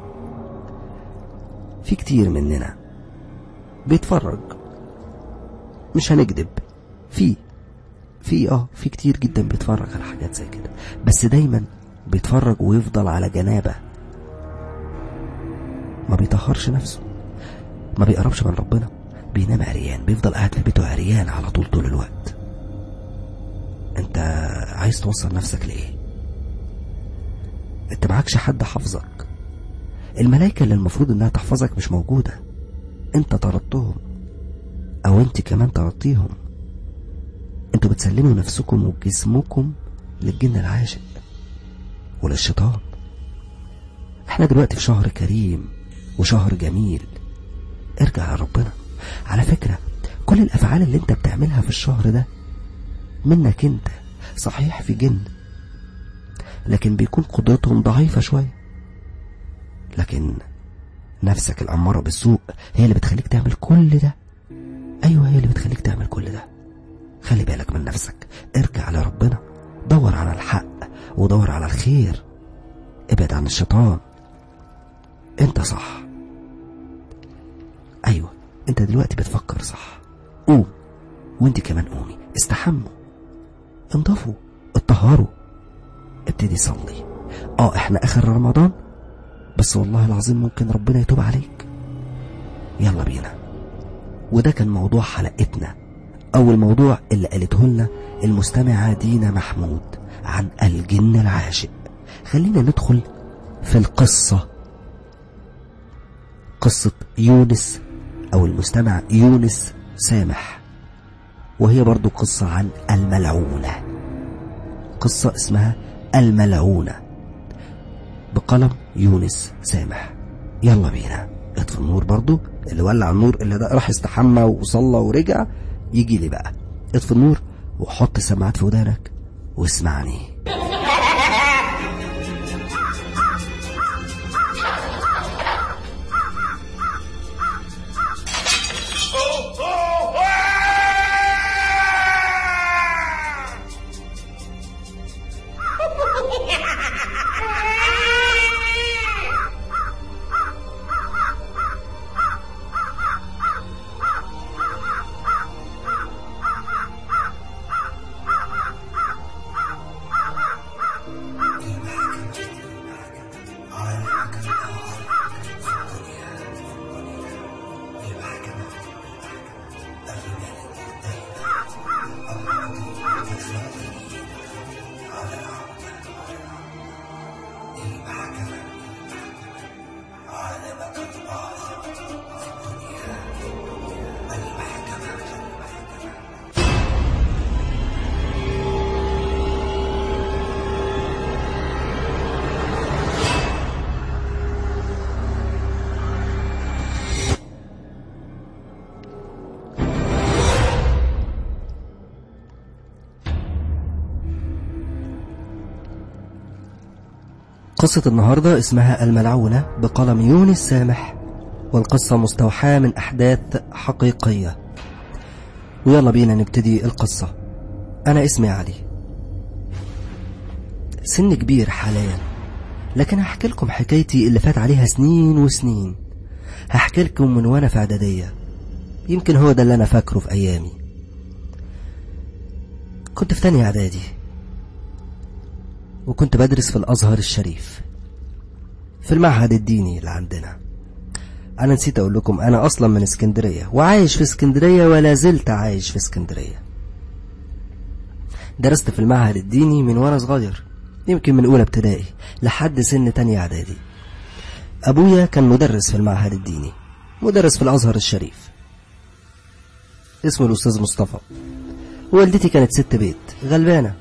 في كتير مننا بيتفرج مش هنكذب في في اه في كتير جدا بيتفرج على حاجات زي كده بس دايما بيتفرج ويفضل على جنابه ما بيطهرش نفسه ما بيقربش من ربنا بينام عريان بيفضل قاعد في بيته عريان على طول طول الوقت انت عايز توصل نفسك لايه انت معكش حد حافظك الملائكة اللي المفروض انها تحفظك مش موجودة انت طردتهم او انت كمان طردتيهم انتوا بتسلموا نفسكم وجسمكم للجن العاشق وللشيطان احنا دلوقتي في شهر كريم وشهر جميل ارجع لربنا على فكرة كل الافعال اللي انت بتعملها في الشهر ده منك انت صحيح في جن لكن بيكون قدرتهم ضعيفة شوية لكن نفسك الأمارة بالسوء هي اللي بتخليك تعمل كل ده أيوة هي اللي بتخليك تعمل كل ده خلي بالك من نفسك ارجع لربنا دور على الحق ودور على الخير ابعد عن الشيطان انت صح ايوه انت دلوقتي بتفكر صح قوم وانت كمان قومي استحموا انضفوا اتطهروا ابتدي صلي اه احنا اخر رمضان بس والله العظيم ممكن ربنا يتوب عليك يلا بينا وده كان موضوع حلقتنا او الموضوع اللي قالته لنا المستمعة دينا محمود عن الجن العاشق خلينا ندخل في القصة قصة يونس او المستمع يونس سامح وهي برضو قصة عن الملعونة قصة اسمها الملعونة بقلم يونس سامح يلا بينا اطفي النور برضو اللي ولع النور اللي ده راح استحمى وصلى ورجع يجي لي بقى اطفي النور وحط السماعات في ودانك واسمعني قصة النهاردة اسمها الملعونة بقلم يونس سامح والقصة مستوحاة من أحداث حقيقية ويلا بينا نبتدي القصة أنا اسمي علي سن كبير حاليا لكن هحكي لكم حكايتي اللي فات عليها سنين وسنين هحكي لكم من وانا في اعدادية يمكن هو ده اللي انا فاكره في ايامي كنت في تانية اعدادي وكنت بدرس في الازهر الشريف في المعهد الديني اللي عندنا انا نسيت اقول لكم انا اصلا من اسكندرية وعايش في اسكندرية ولا زلت عايش في اسكندرية درست في المعهد الديني من وانا صغير يمكن من اولى ابتدائي لحد سن تانية اعدادي ابويا كان مدرس في المعهد الديني مدرس في الازهر الشريف اسمه الاستاذ مصطفى والدتي كانت ست بيت غلبانة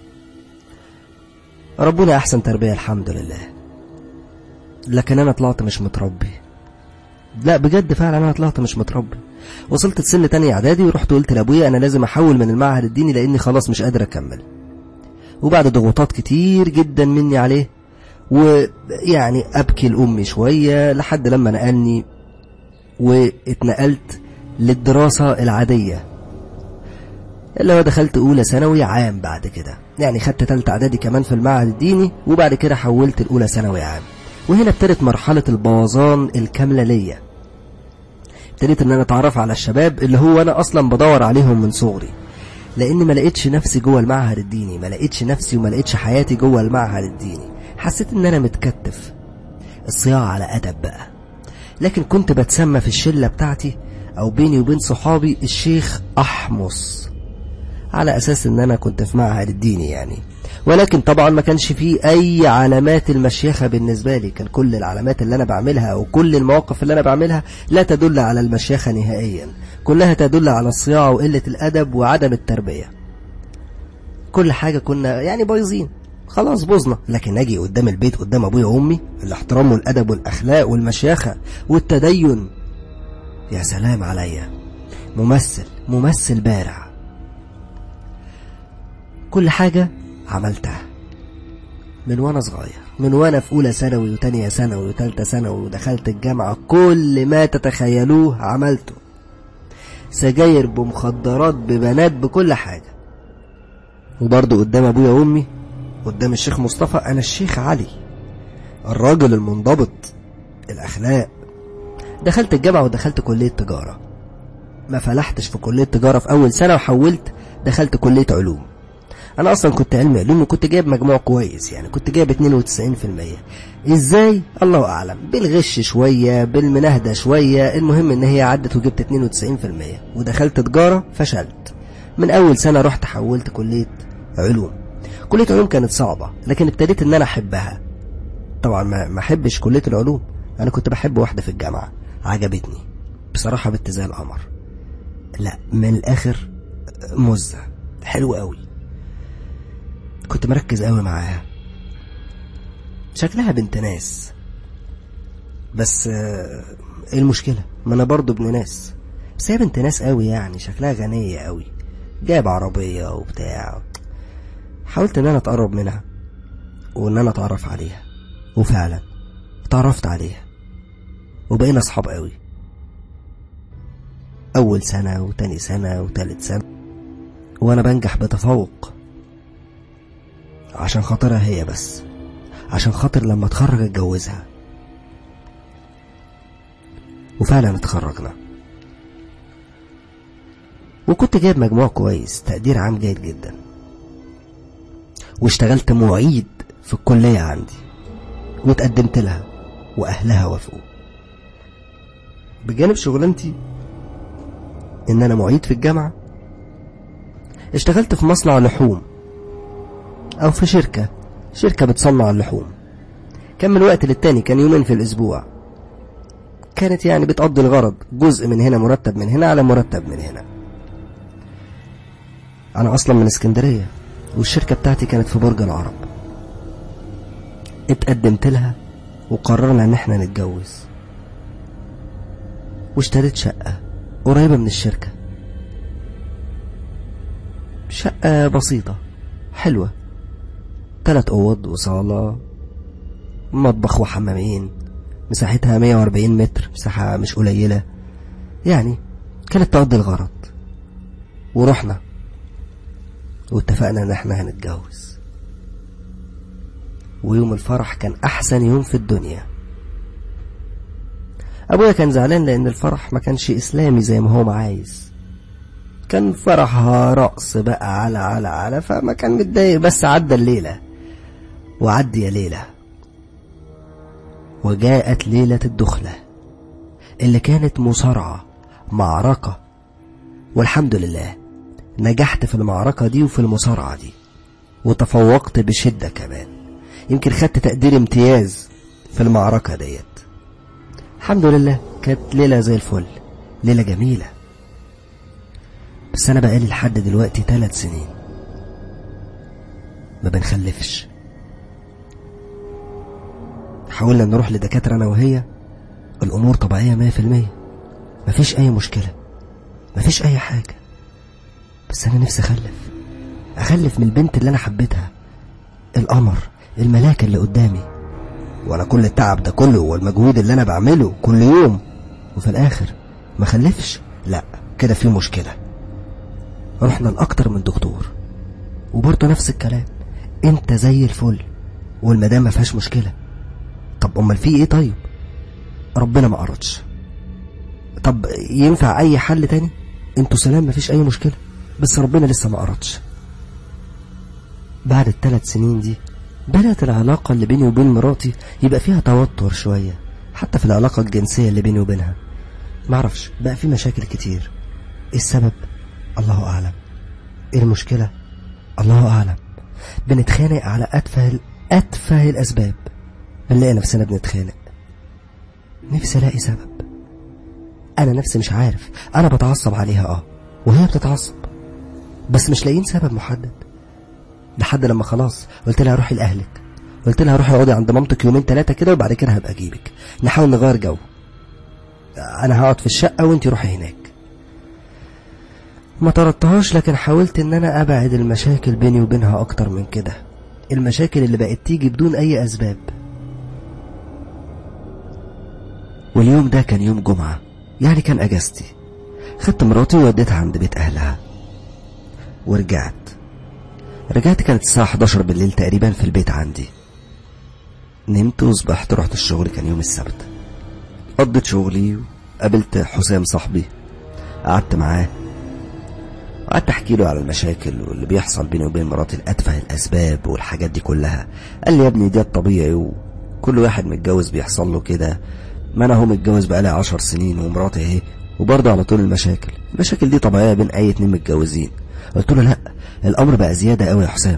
ربنا احسن تربية الحمد لله لكن انا طلعت مش متربي لا بجد فعلا انا طلعت مش متربي وصلت لسن تانية اعدادي ورحت قلت لابويا انا لازم احول من المعهد الديني لاني خلاص مش قادر اكمل وبعد ضغوطات كتير جدا مني عليه ويعني ابكي لامي شويه لحد لما نقلني واتنقلت للدراسه العاديه اللي هو دخلت اولى ثانوي عام بعد كده يعني خدت تالتة اعدادي كمان في المعهد الديني وبعد كده حولت الاولى ثانوي عام وهنا ابتدت مرحله البوظان الكامله ليا ابتديت ان انا اتعرف على الشباب اللي هو انا اصلا بدور عليهم من صغري لان ما لقيتش نفسي جوه المعهد الديني ما لقيتش نفسي وما لقيتش حياتي جوه المعهد الديني حسيت ان انا متكتف الصياعة على ادب بقى لكن كنت بتسمى في الشلة بتاعتي او بيني وبين صحابي الشيخ احمص على اساس ان انا كنت في معهد الديني يعني ولكن طبعا ما كانش فيه اي علامات المشيخة بالنسبة لي كان كل العلامات اللي انا بعملها او كل المواقف اللي انا بعملها لا تدل على المشيخة نهائيا كلها تدل على الصياعة وقلة الادب وعدم التربية كل حاجة كنا يعني بايظين خلاص بوظنا لكن اجي قدام البيت قدام ابويا وامي الاحترام والادب والاخلاق والمشيخة والتدين يا سلام عليا ممثل ممثل بارع كل حاجة عملتها من وانا صغير من وانا في اولى ثانوي وتانية ثانوي وتالتة ثانوي ودخلت الجامعة كل ما تتخيلوه عملته سجاير بمخدرات ببنات بكل حاجة وبرضه قدام ابويا وامي قدام الشيخ مصطفى انا الشيخ علي الراجل المنضبط الاخلاق دخلت الجامعة ودخلت كلية تجارة ما فلحتش في كلية تجارة في اول سنة وحولت دخلت كلية علوم انا اصلا كنت علمي علوم وكنت جايب مجموع كويس يعني كنت جايب 92% ازاي الله اعلم بالغش شويه بالمناهده شويه المهم ان هي عدت وجبت 92% ودخلت تجاره فشلت من اول سنه رحت حولت كليه علوم كليه علوم كانت صعبه لكن ابتديت ان انا احبها طبعا ما ما احبش كليه العلوم انا كنت بحب واحده في الجامعه عجبتني بصراحه بنت زي القمر لا من الاخر مزه حلوه قوي كنت مركز قوي معاها شكلها بنت ناس بس آه، ايه المشكله ما انا برضو ابن ناس بس هي بنت ناس قوي يعني شكلها غنيه قوي جايب عربيه وبتاع حاولت ان انا اتقرب منها وان انا اتعرف عليها وفعلا اتعرفت عليها وبقينا اصحاب قوي اول سنه وتاني سنه وتالت سنه وانا بنجح بتفوق عشان خاطرها هي بس عشان خاطر لما اتخرج اتجوزها وفعلا اتخرجنا وكنت جايب مجموع كويس تقدير عام جيد جدا واشتغلت معيد في الكلية عندي واتقدمت لها وأهلها وافقوا بجانب شغلانتي إن أنا معيد في الجامعة اشتغلت في مصنع لحوم أو في شركة شركة بتصنع اللحوم كان من وقت للتاني كان يومين في الأسبوع كانت يعني بتقضي الغرض جزء من هنا مرتب من هنا على مرتب من هنا أنا أصلا من اسكندرية والشركة بتاعتي كانت في برج العرب اتقدمت لها وقررنا ان احنا نتجوز واشتريت شقة قريبة من الشركة شقة بسيطة حلوة تلات أوض وصالة مطبخ وحمامين مساحتها 140 متر مساحة مش قليلة يعني كانت تقضي الغرض ورحنا واتفقنا ان احنا هنتجوز ويوم الفرح كان احسن يوم في الدنيا ابويا كان زعلان لان الفرح ما كانش اسلامي زي ما هو عايز كان فرحها رقص بقى على على على فما كان متضايق بس عدى الليلة وعدي يا ليلة وجاءت ليلة الدخلة اللي كانت مصارعة معركة والحمد لله نجحت في المعركة دي وفي المصارعة دي وتفوقت بشدة كمان يمكن خدت تقدير امتياز في المعركة ديت الحمد لله كانت ليلة زي الفل ليلة جميلة بس أنا بقالي لحد دلوقتي ثلاث سنين ما بنخلفش حاولنا نروح لدكاترة أنا وهي الأمور طبيعية مية في المية مفيش أي مشكلة مفيش أي حاجة بس أنا نفسي أخلف أخلف من البنت اللي أنا حبيتها القمر الملاك اللي قدامي وأنا كل التعب ده كله والمجهود اللي أنا بعمله كل يوم وفي الآخر ما خلفش لا كده في مشكلة رحنا لأكتر من دكتور وبرضه نفس الكلام انت زي الفل والمدام ما فيهاش مشكلة طب امال في ايه طيب ربنا ما أردش طب ينفع اي حل تاني انتوا سلام مفيش اي مشكلة بس ربنا لسه ما أردش بعد الثلاث سنين دي بدأت العلاقة اللي بيني وبين مراتي يبقى فيها توتر شوية حتى في العلاقة الجنسية اللي بيني وبينها معرفش بقى في مشاكل كتير ايه السبب الله أعلم ايه المشكلة الله أعلم بنتخانق على أتفه أتفه الأسباب بنلاقي نفسنا بنتخانق نفسي ألاقي سبب أنا نفسي مش عارف أنا بتعصب عليها أه وهي بتتعصب بس مش لاقيين سبب محدد لحد لما خلاص قلت لها روحي لأهلك قلت لها روحي اقعدي عند مامتك يومين ثلاثة كده وبعد كده هبقى أجيبك نحاول نغير جو أنا هقعد في الشقة وأنت روحي هناك ما طردتهاش لكن حاولت ان انا ابعد المشاكل بيني وبينها اكتر من كده المشاكل اللي بقت تيجي بدون اي اسباب واليوم ده كان يوم جمعة يعني كان اجازتي خدت مراتي ووديتها عند بيت اهلها ورجعت رجعت كانت الساعة 11 بالليل تقريبا في البيت عندي نمت وصبحت رحت الشغل كان يوم السبت قضيت شغلي وقابلت حسام صاحبي قعدت معاه وقعدت احكي له على المشاكل واللي بيحصل بيني وبين مراتي لأتفه الأسباب والحاجات دي كلها قال لي يا ابني ده الطبيعي وكل واحد متجوز بيحصل له كده ما انا هو متجوز بقالي عشر سنين ومراتي اهي وبرضه على طول المشاكل المشاكل دي طبيعية بين أي اتنين متجوزين قلت له لا الأمر بقى زيادة قوي يا حسام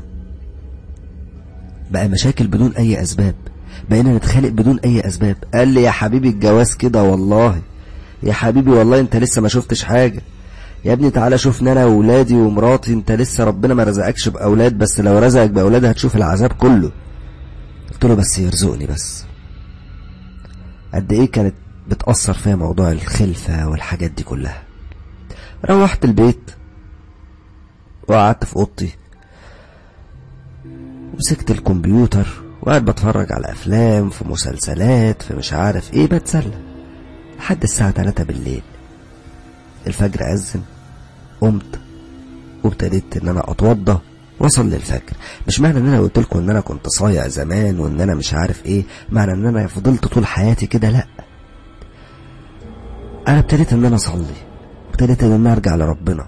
بقى مشاكل بدون أي أسباب بقينا نتخانق بدون أي أسباب قال لي يا حبيبي الجواز كده والله يا حبيبي والله أنت لسه ما شفتش حاجة يا ابني تعالى شوفني أنا وولادي ومراتي أنت لسه ربنا ما رزقكش بأولاد بس لو رزقك بأولاد هتشوف العذاب كله قلت له بس يرزقني بس قد إيه كانت بتأثر فيا موضوع الخلفة والحاجات دي كلها روحت البيت وقعدت في اوضتي مسكت الكمبيوتر وقاعد بتفرج على افلام في مسلسلات في مش عارف ايه بتسلى لحد الساعة 3 بالليل الفجر أذن قمت وابتديت ان انا اتوضى واصلي الفجر مش معنى ان انا قلت لكم ان انا كنت صايع زمان وان انا مش عارف ايه معنى ان انا فضلت طول حياتي كده لا انا ابتديت ان انا اصلي ابتديت ان انا ارجع لربنا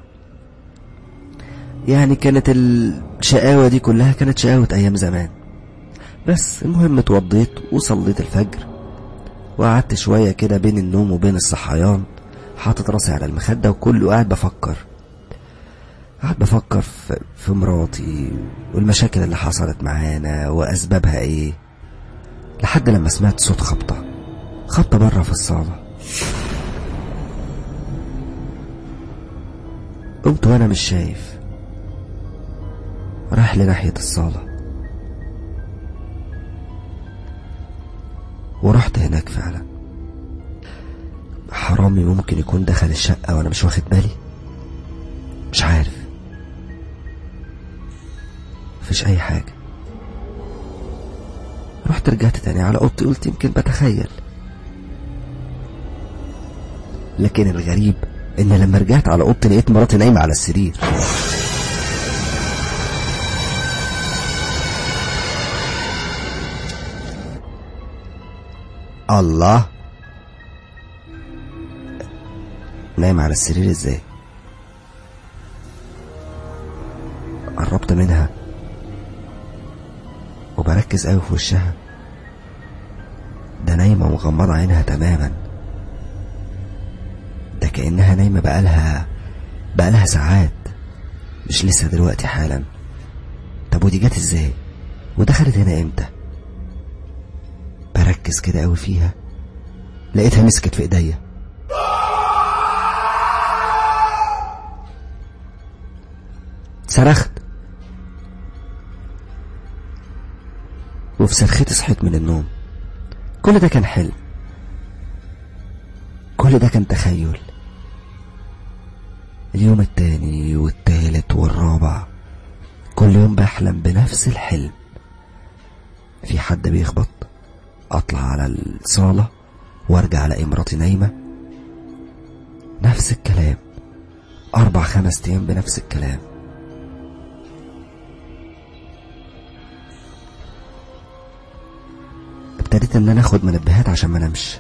يعني كانت الشقاوة دي كلها كانت شقاوة ايام زمان بس المهم اتوضيت وصليت الفجر وقعدت شوية كده بين النوم وبين الصحيان حاطط راسي على المخدة وكله قاعد بفكر قاعد بفكر في, في مراتي والمشاكل اللي حصلت معانا واسبابها ايه لحد لما سمعت صوت خبطة خبطة بره في الصالة قمت وانا مش شايف رايح لناحية الصالة ورحت هناك فعلا حرامي ممكن يكون دخل الشقة وانا مش واخد بالي مش عارف مفيش اي حاجة رحت رجعت تاني على اوضتي قلت يمكن بتخيل لكن الغريب ان لما رجعت على اوضتي لقيت مراتي نايمة على السرير الله نايم على السرير ازاي قربت منها وبركز قوي في وشها ده نايمة ومغمضة عينها تماما ده كأنها نايمة بقالها بقالها ساعات مش لسه دلوقتي حالا طب ودي جت ازاي ودخلت هنا امتى بركز كده قوي فيها لقيتها مسكت في ايديا صرخت وفي صرختي صحيت من النوم كل ده كان حلم كل ده كان تخيل اليوم التاني والتالت والرابع كل يوم بحلم بنفس الحلم في حد بيخبط اطلع على الصالة وارجع الاقي مراتي نايمة نفس الكلام اربع خمس ايام بنفس الكلام ابتديت ان انا اخد منبهات عشان ما انامش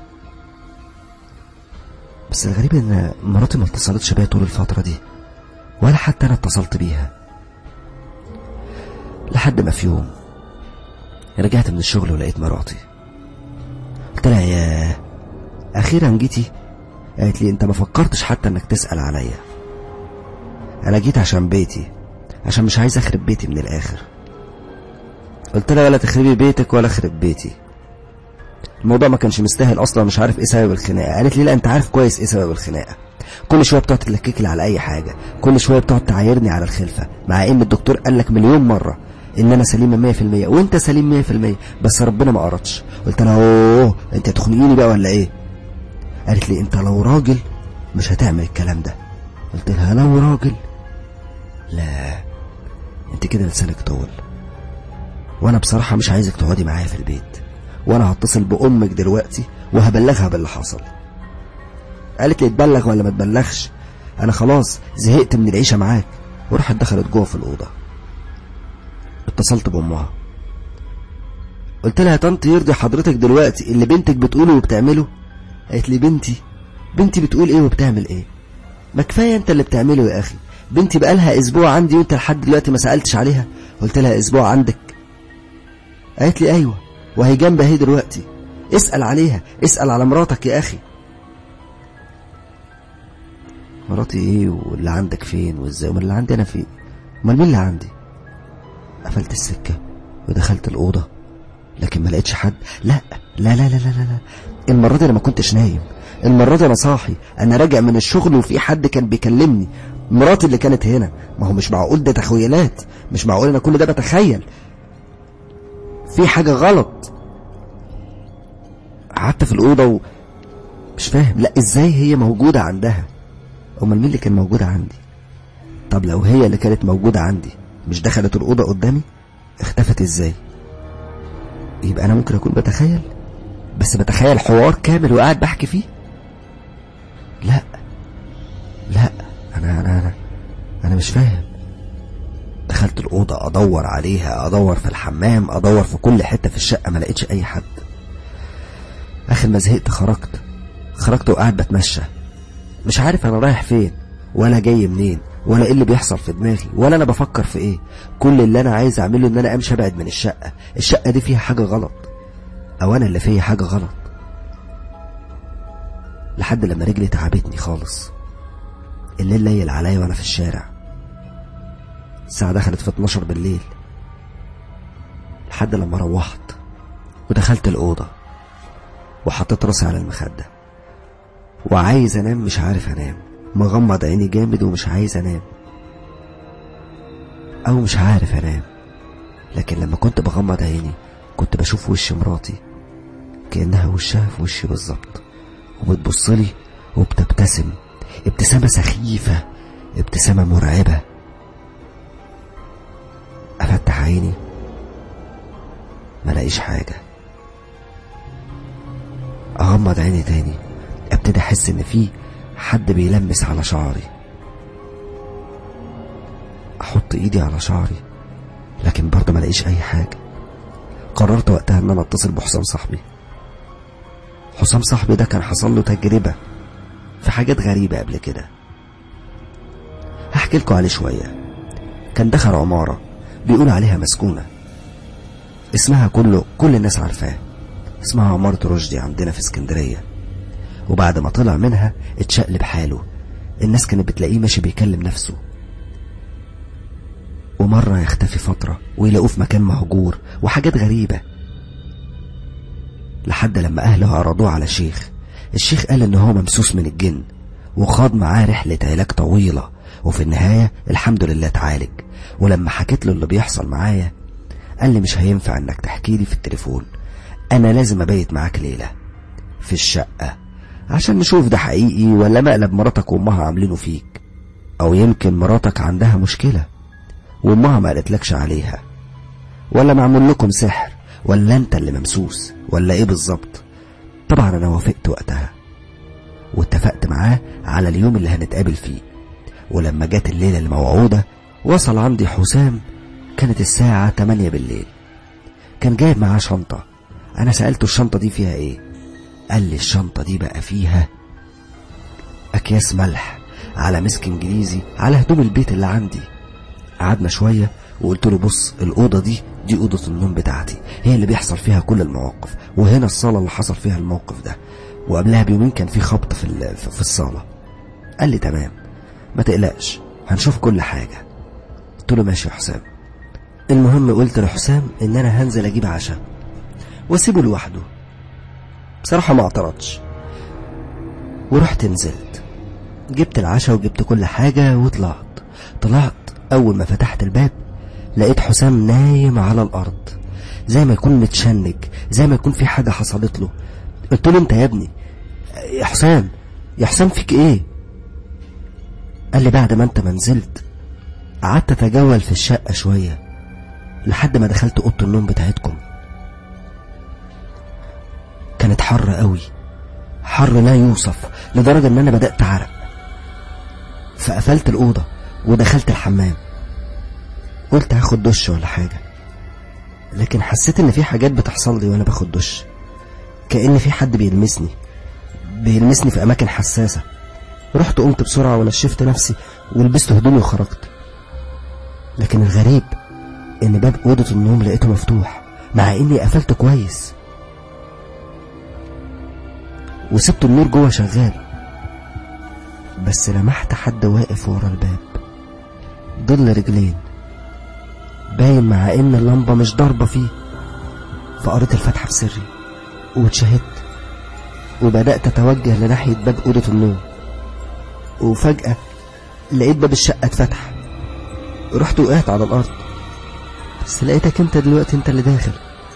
بس الغريب ان مراتي ما اتصلتش بيا طول الفترة دي ولا حتى انا اتصلت بيها لحد ما في يوم رجعت من الشغل ولقيت مراتي قلت لها يا اخيرا جيتي قالت لي انت ما فكرتش حتى انك تسأل عليا انا جيت عشان بيتي عشان مش عايز اخرب بيتي من الاخر قلت لها ولا تخربي بيتك ولا اخرب بيتي الموضوع ما كانش مستاهل اصلا مش عارف ايه سبب الخناقه قالت لي لا انت عارف كويس ايه سبب الخناقه كل شويه بتقعد تلكك لي على اي حاجه كل شويه بتقعد تعايرني على الخلفه مع ان الدكتور قال لك مليون مره ان انا سليمه 100% وانت سليم 100% بس ربنا ما قرطش قلت لها اوه انت تخنقيني بقى ولا ايه قالت لي انت لو راجل مش هتعمل الكلام ده قلت لها لو راجل لا انت كده لسانك طول وانا بصراحه مش عايزك تقعدي معايا في البيت وانا هتصل بامك دلوقتي وهبلغها باللي حصل قالت لي تبلغ ولا ما تبلغش انا خلاص زهقت من العيشه معاك وراحت دخلت جوه في الاوضه اتصلت بامها قلت لها يا طنط يرضي حضرتك دلوقتي اللي بنتك بتقوله وبتعمله قالت لي بنتي بنتي بتقول ايه وبتعمل ايه ما كفايه انت اللي بتعمله يا اخي بنتي بقالها اسبوع عندي وانت لحد دلوقتي ما سالتش عليها قلت لها اسبوع عندك قالت لي ايوه وهي جنبي اهي دلوقتي اسال عليها اسال على مراتك يا اخي مراتي ايه واللي عندك فين وازاي امال اللي عندي انا فين امال مين اللي عندي قفلت السكه ودخلت الاوضه لكن ما لقيتش حد لا لا لا لا لا لا المره دي انا ما كنتش نايم المره دي انا صاحي انا راجع من الشغل وفي حد كان بيكلمني مراتي اللي كانت هنا ما هو مش معقول ده تخيلات مش معقول انا كل ده بتخيل في حاجه غلط قعدت في الاوضه و... مش فاهم لا ازاي هي موجوده عندها امال مين اللي كان موجود عندي طب لو هي اللي كانت موجوده عندي مش دخلت الاوضه قدامي اختفت ازاي يبقى انا ممكن اكون بتخيل بس بتخيل حوار كامل وقاعد بحكي فيه لا لا انا انا انا انا مش فاهم دخلت الاوضه ادور عليها ادور في الحمام ادور في كل حته في الشقه ما لقيتش اي حد اخر ما زهقت خرجت خرجت وقاعد بتمشى مش عارف انا رايح فين ولا جاي منين ولا ايه اللي بيحصل في دماغي ولا انا بفكر في ايه كل اللي انا عايز اعمله ان انا امشي ابعد من الشقه الشقه دي فيها حاجه غلط او انا اللي فيا حاجه غلط لحد لما رجلي تعبتني خالص الليل ليل عليا وانا في الشارع الساعه دخلت في 12 بالليل لحد لما روحت ودخلت الاوضه وحطيت راسي على المخده وعايز انام مش عارف انام مغمض عيني جامد ومش عايز انام او مش عارف انام لكن لما كنت بغمض عيني كنت بشوف وش مراتي كانها وشها في وشي بالظبط وبتبصلي وبتبتسم ابتسامه سخيفه ابتسامه مرعبه افتح عيني ملاقيش حاجه اغمض عيني تاني ابتدي احس ان في حد بيلمس على شعري احط ايدي على شعري لكن برضه ما لاقيش اي حاجه قررت وقتها ان انا اتصل بحسام صاحبي حسام صاحبي ده كان حصل له تجربه في حاجات غريبه قبل كده هحكي لكم عليه شويه كان دخل عماره بيقول عليها مسكونه اسمها كله كل الناس عارفاه اسمها عمارة رشدي عندنا في اسكندرية وبعد ما طلع منها اتشقلب حاله الناس كانت بتلاقيه ماشي بيكلم نفسه ومرة يختفي فترة ويلاقوه في مكان مهجور وحاجات غريبة لحد لما أهله عرضوه على شيخ الشيخ قال إن هو ممسوس من الجن وخاض معاه رحلة علاج طويلة وفي النهاية الحمد لله اتعالج ولما حكيت له اللي بيحصل معايا قال لي مش هينفع انك تحكي لي في التليفون انا لازم ابيت معاك ليلة في الشقة عشان نشوف ده حقيقي ولا مقلب مراتك وامها عاملينه فيك او يمكن مراتك عندها مشكلة وامها ما قالتلكش عليها ولا معمول لكم سحر ولا انت اللي ممسوس ولا ايه بالظبط طبعا انا وافقت وقتها واتفقت معاه على اليوم اللي هنتقابل فيه ولما جت الليلة الموعودة وصل عندي حسام كانت الساعة 8 بالليل كان جايب معاه شنطة أنا سألته الشنطة دي فيها إيه قال لي الشنطة دي بقى فيها أكياس ملح على مسك إنجليزي على هدوم البيت اللي عندي قعدنا شوية وقلت له بص الأوضة دي دي أوضة النوم بتاعتي هي اللي بيحصل فيها كل المواقف وهنا الصالة اللي حصل فيها الموقف ده وقبلها بيومين كان في خبط في, ال- في في الصالة قال لي تمام ما تقلقش هنشوف كل حاجة قلت له ماشي يا حسام المهم قلت لحسام ان انا هنزل اجيب عشاء واسيبه لوحده بصراحة ما اعترضش ورحت نزلت جبت العشاء وجبت كل حاجة وطلعت طلعت اول ما فتحت الباب لقيت حسام نايم على الارض زي ما يكون متشنج زي ما يكون في حاجة حصلت له قلت له انت يا ابني يا حسام يا حسام فيك ايه قال لي بعد ما انت ما نزلت قعدت اتجول في الشقة شوية لحد ما دخلت اوضه النوم بتاعتكم كانت حر قوي حر لا يوصف لدرجه ان انا بدات اعرق فقفلت الاوضه ودخلت الحمام قلت هاخد دش ولا حاجه لكن حسيت ان في حاجات بتحصل لي وانا باخد دش كأن في حد بيلمسني بيلمسني في اماكن حساسه رحت قمت بسرعه ونشفت نفسي ولبست هدومي وخرجت لكن الغريب ان باب اوضه النوم لقيته مفتوح مع اني قفلت كويس وسبت النور جوه شغال بس لمحت حد واقف ورا الباب ظل رجلين باين مع ان اللمبه مش ضاربه فيه فقريت الفاتحه بسري واتشهدت وبدات اتوجه لناحيه باب اوضه النوم وفجاه لقيت باب الشقه اتفتح رحت وقعت على الارض بس لقيتك انت دلوقتي انت اللي داخل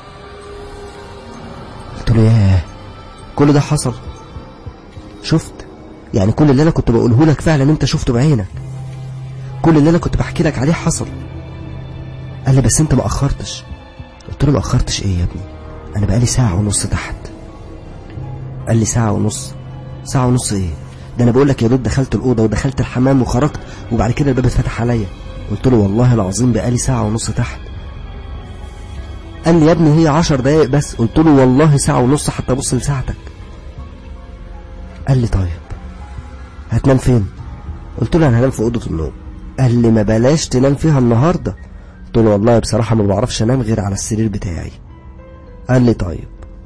قلت له ياه كل ده حصل شفت يعني كل اللي انا كنت بقوله لك فعلا انت شفته بعينك كل اللي انا كنت بحكي لك عليه حصل قال لي بس انت ما اخرتش قلت له ما اخرتش ايه يا ابني انا بقالي ساعه ونص تحت قال لي ساعه ونص ساعه ونص ايه ده انا بقول لك يا دوب دخلت الاوضه ودخلت الحمام وخرجت وبعد كده الباب اتفتح عليا قلت له والله العظيم بقالي ساعه ونص تحت قال لي يا ابني هي عشر دقايق بس قلت له والله ساعه ونص حتى ابص لساعتك قال لي طيب هتنام فين قلت له انا هنام في اوضه النوم قال لي ما بلاش تنام فيها النهارده قلت له والله بصراحه ما بعرفش انام غير على السرير بتاعي قال لي طيب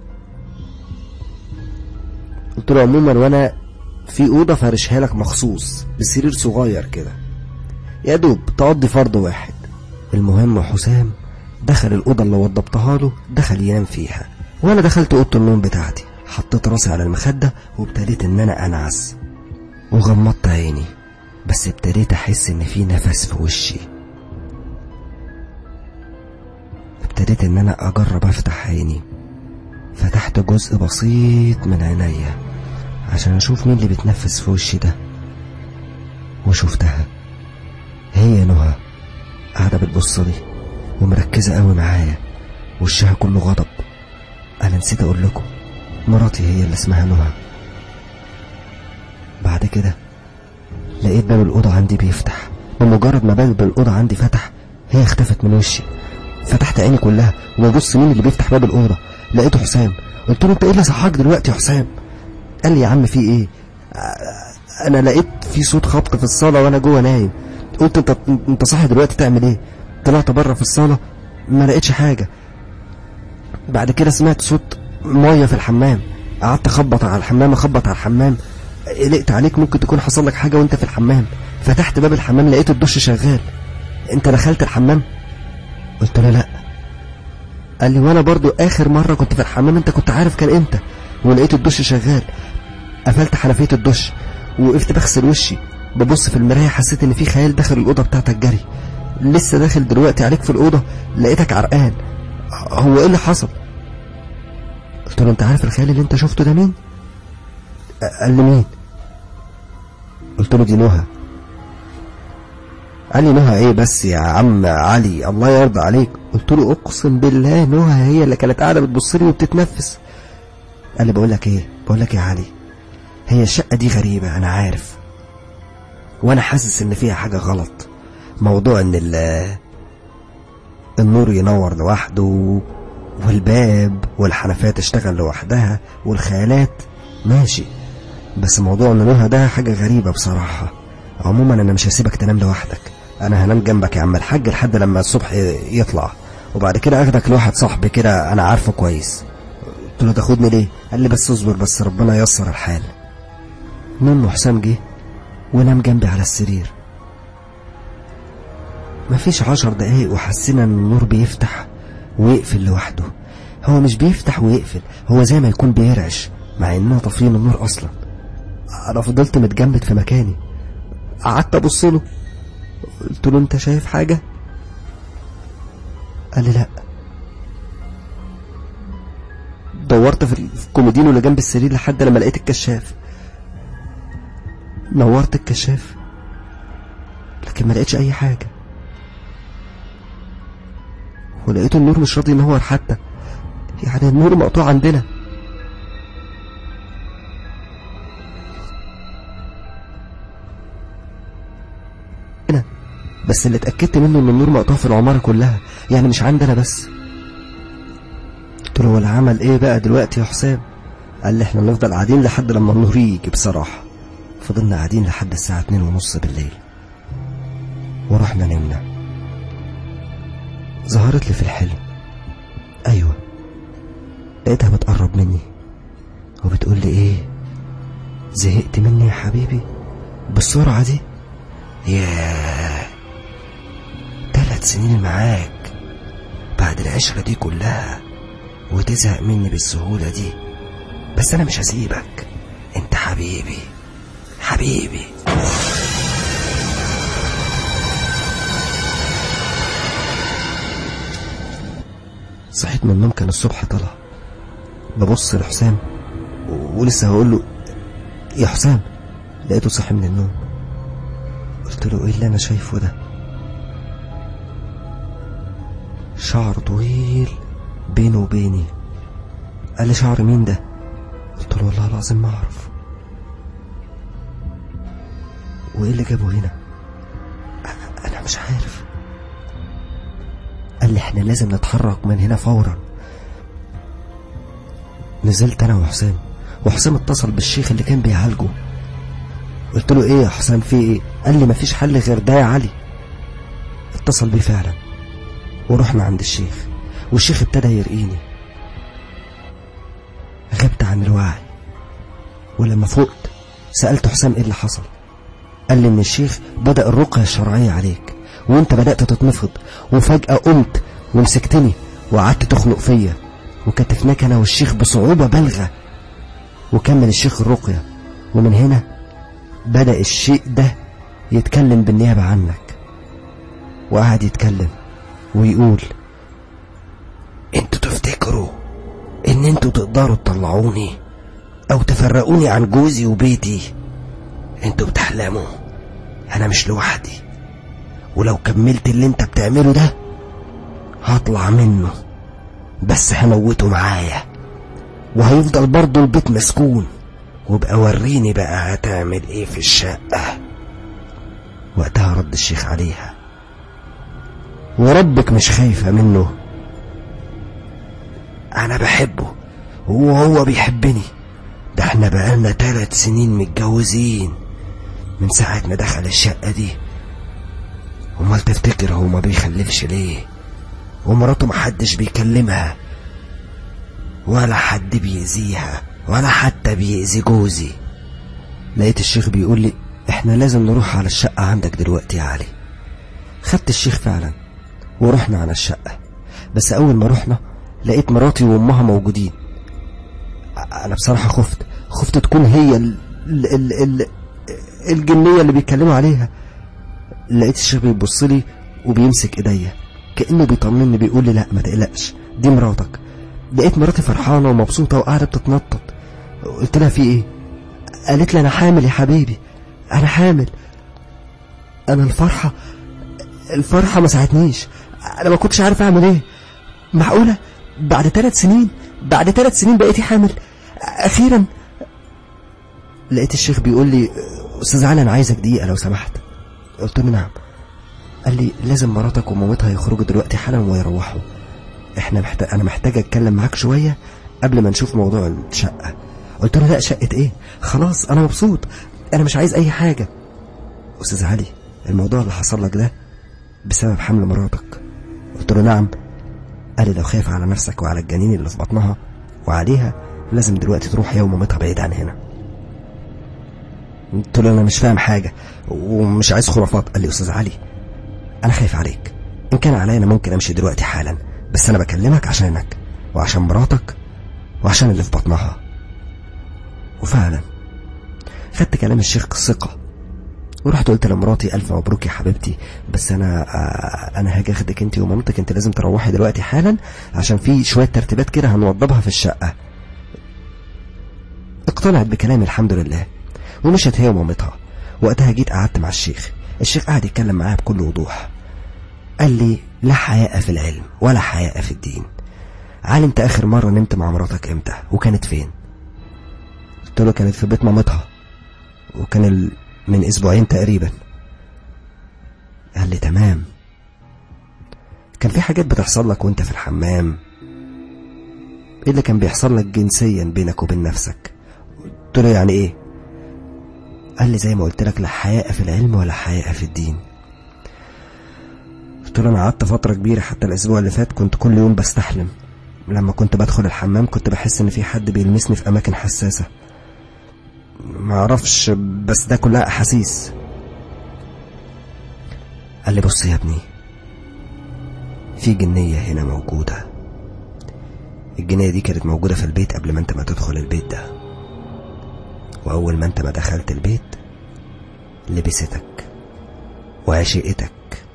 قلت له عموما وانا في اوضه فارشها لك مخصوص بسرير صغير كده يا دوب تقضي فرض واحد المهم حسام دخل الاوضه اللي وضبطها له دخل ينام فيها وانا دخلت اوضه النوم بتاعتي حطيت راسي على المخده وابتديت ان انا انعس وغمضت عيني بس ابتديت احس ان في نفس في وشي ابتديت ان انا اجرب افتح عيني فتحت جزء بسيط من عينيا عشان اشوف مين اللي بيتنفس في وشي ده وشفتها هي نهى قاعده بتبص لي ومركزه قوي معايا وشها كله غضب انا نسيت اقول لكم مراتي هي اللي اسمها نهى بعد كده لقيت باب الأوضة عندي بيفتح بمجرد ما باب الأوضة عندي فتح هي اختفت من وشي فتحت عيني كلها وببص مين اللي بيفتح باب الأوضة لقيته حسام قلت له انت ايه اللي صحاك دلوقتي يا حسام قال لي يا عم في ايه آه، انا لقيت في صوت خبط في الصالة وانا جوه نايم قلت انت انت صاحي دلوقتي تعمل ايه طلعت بره في الصالة ما لقيتش حاجة بعد كده سمعت صوت مية في الحمام قعدت اخبط على الحمام اخبط على الحمام قلقت عليك ممكن تكون حصل لك حاجة وانت في الحمام فتحت باب الحمام لقيت الدش شغال انت دخلت الحمام قلت له لا قال لي وانا برضو اخر مرة كنت في الحمام انت كنت عارف كان امتى ولقيت الدش شغال قفلت حنفية الدش وقفت بغسل وشي ببص في المراية حسيت ان في خيال داخل الأوضة بتاعتك جري لسه داخل دلوقتي عليك في الأوضة لقيتك عرقان هو ايه اللي حصل قلت له انت عارف الخيال اللي انت شفته ده مين قال لي مين قلت له دي نهى قال لي نهى ايه بس يا عم علي الله يرضى عليك قلت له اقسم بالله نهى هي اللي كانت قاعده بتبص لي وبتتنفس قال لي بقول لك ايه بقول لك يا علي هي الشقه دي غريبه انا عارف وانا حاسس ان فيها حاجه غلط موضوع ان ال- النور ينور لوحده والباب والحنفية تشتغل لوحدها والخيالات ماشي بس موضوع ان نهى ده حاجة غريبة بصراحة عموما انا مش هسيبك تنام لوحدك انا هنام جنبك يا عم الحاج لحد لما الصبح يطلع وبعد كده اخدك لواحد صاحبي كده انا عارفه كويس قلت له تاخدني ليه قال لي بس اصبر بس ربنا ييسر الحال المهم حسام جه ونام جنبي على السرير مفيش عشر دقايق وحسينا ان النور بيفتح ويقفل لوحده هو مش بيفتح ويقفل هو زي ما يكون بيرعش مع اننا طافيين النور اصلا انا فضلت متجمد في مكاني قعدت ابص له قلت له انت شايف حاجه قال لي لا دورت في في الكومودينو اللي جنب السرير لحد لما لقيت الكشاف نورت الكشاف لكن ما لقيتش اي حاجه ولقيت النور مش راضي ينور حتى يعني النور مقطوع عندنا هنا بس اللي اتأكدت منه ان النور مقطوع في العمارة كلها يعني مش عندنا بس قلت له ولا عمل ايه بقى دلوقتي يا حسام قال لي احنا نفضل قاعدين لحد لما النور يجي بصراحة فضلنا قاعدين لحد الساعة اتنين ونص بالليل ورحنا نمنا ظهرت لي في الحلم ايوه لقيتها بتقرب مني وبتقول لي ايه زهقت مني يا حبيبي بالسرعة دي ياه ثلاث سنين معاك بعد العشرة دي كلها وتزهق مني بالسهولة دي بس أنا مش هسيبك أنت حبيبي حبيبي صحيت من النوم كان الصبح طلع ببص لحسام و- ولسه هقول له يا حسام لقيته صاحي من النوم قلت له ايه اللي انا شايفه ده شعر طويل بينه وبيني قال لي شعر مين ده قلت له والله العظيم ما اعرف وايه اللي جابه هنا أ- انا مش عارف قال لي احنا لازم نتحرك من هنا فورا نزلت انا وحسام وحسام اتصل بالشيخ اللي كان بيعالجه قلت له ايه يا حسام في ايه قال لي مفيش حل غير ده يا علي اتصل بيه فعلا ورحنا عند الشيخ والشيخ ابتدى يرقيني غبت عن الوعي ولما فقت سألت حسام ايه اللي حصل قال لي ان الشيخ بدأ الرقية الشرعية عليك وانت بدأت تتنفض وفجأة قمت ومسكتني وقعدت تخنق فيا وكتفناك انا والشيخ بصعوبة بالغة وكمل الشيخ الرقية ومن هنا بدأ الشيء ده يتكلم بالنيابة عنك وقعد يتكلم ويقول انتوا تفتكروا ان انتوا تقدروا تطلعوني او تفرقوني عن جوزي وبيتي انتوا بتحلموا انا مش لوحدي ولو كملت اللي انت بتعمله ده هطلع منه بس هموته معايا وهيفضل برضه البيت مسكون وابقى وريني بقى هتعمل ايه في الشقة وقتها رد الشيخ عليها وربك مش خايفة منه انا بحبه وهو بيحبني ده احنا بقالنا تلات سنين متجوزين من ساعة ما دخل الشقة دي امال تفتكر هو ما بيخلفش ليه ومراته محدش بيكلمها ولا حد بيأذيها ولا حتى بيأذي جوزي لقيت الشيخ بيقول لي احنا لازم نروح على الشقة عندك دلوقتي يا علي خدت الشيخ فعلا ورحنا على الشقة بس أول ما رحنا لقيت مراتي وأمها موجودين أنا بصراحة خفت خفت تكون هي ال... ال... ال... ال... الجنية اللي بيتكلموا عليها لقيت الشيخ بيبص لي وبيمسك ايديا كأنه بيطمني بيقول لي لا ما تقلقش دي مراتك لقيت مراتي فرحانة ومبسوطة وقاعدة بتتنطط قلت لها في ايه قالت لي انا حامل يا حبيبي انا حامل انا الفرحة الفرحة ما ساعدنيش انا ما كنتش عارف اعمل ايه معقولة بعد ثلاث سنين بعد ثلاث سنين بقيتي حامل اخيرا لقيت الشيخ بيقول لي استاذ علي انا عايزك دقيقة لو سمحت قلت له نعم قال لي لازم مراتك ومامتها يخرجوا دلوقتي حالا ويروحوا احنا محتاج انا محتاج اتكلم معاك شويه قبل ما نشوف موضوع الشقه قلت له لا شقه ايه خلاص انا مبسوط انا مش عايز اي حاجه استاذ علي الموضوع اللي حصل لك ده بسبب حمل مراتك قلت له نعم قال لي لو خايف على نفسك وعلى الجنين اللي في بطنها وعليها لازم دلوقتي تروح هي ومامتها بعيد عن هنا قلت له انا مش فاهم حاجه ومش عايز خرافات قال لي استاذ علي انا خايف عليك ان كان عليا انا ممكن امشي دلوقتي حالا بس انا بكلمك عشانك وعشان مراتك وعشان اللي في بطنها وفعلا خدت كلام الشيخ ثقه ورحت قلت لمراتي الف مبروك يا حبيبتي بس انا آه انا هاجي اخدك انت ومامتك انت لازم تروحي دلوقتي حالا عشان في شويه ترتيبات كده هنوضبها في الشقه اقتنعت بكلامي الحمد لله ومشت هي ومامتها وقتها جيت قعدت مع الشيخ الشيخ قعد يتكلم معايا بكل وضوح قال لي لا حياء في العلم ولا حياء في الدين علي انت اخر مرة نمت مع مراتك امتى وكانت فين قلت له كانت في بيت مامتها وكان ال... من اسبوعين تقريبا قال لي تمام كان في حاجات بتحصل لك وانت في الحمام ايه اللي كان بيحصل لك جنسيا بينك وبين نفسك قلت له يعني ايه قال لي زي ما قلت لك لا حياء في العلم ولا حياء في الدين قلت له انا قعدت فتره كبيره حتى الاسبوع اللي فات كنت كل يوم بستحلم لما كنت بدخل الحمام كنت بحس ان في حد بيلمسني في اماكن حساسه ما اعرفش بس ده كلها احاسيس قال لي بص يا ابني في جنيه هنا موجوده الجنيه دي كانت موجوده في البيت قبل ما انت ما تدخل البيت ده واول ما انت ما دخلت البيت لبستك وعشقتك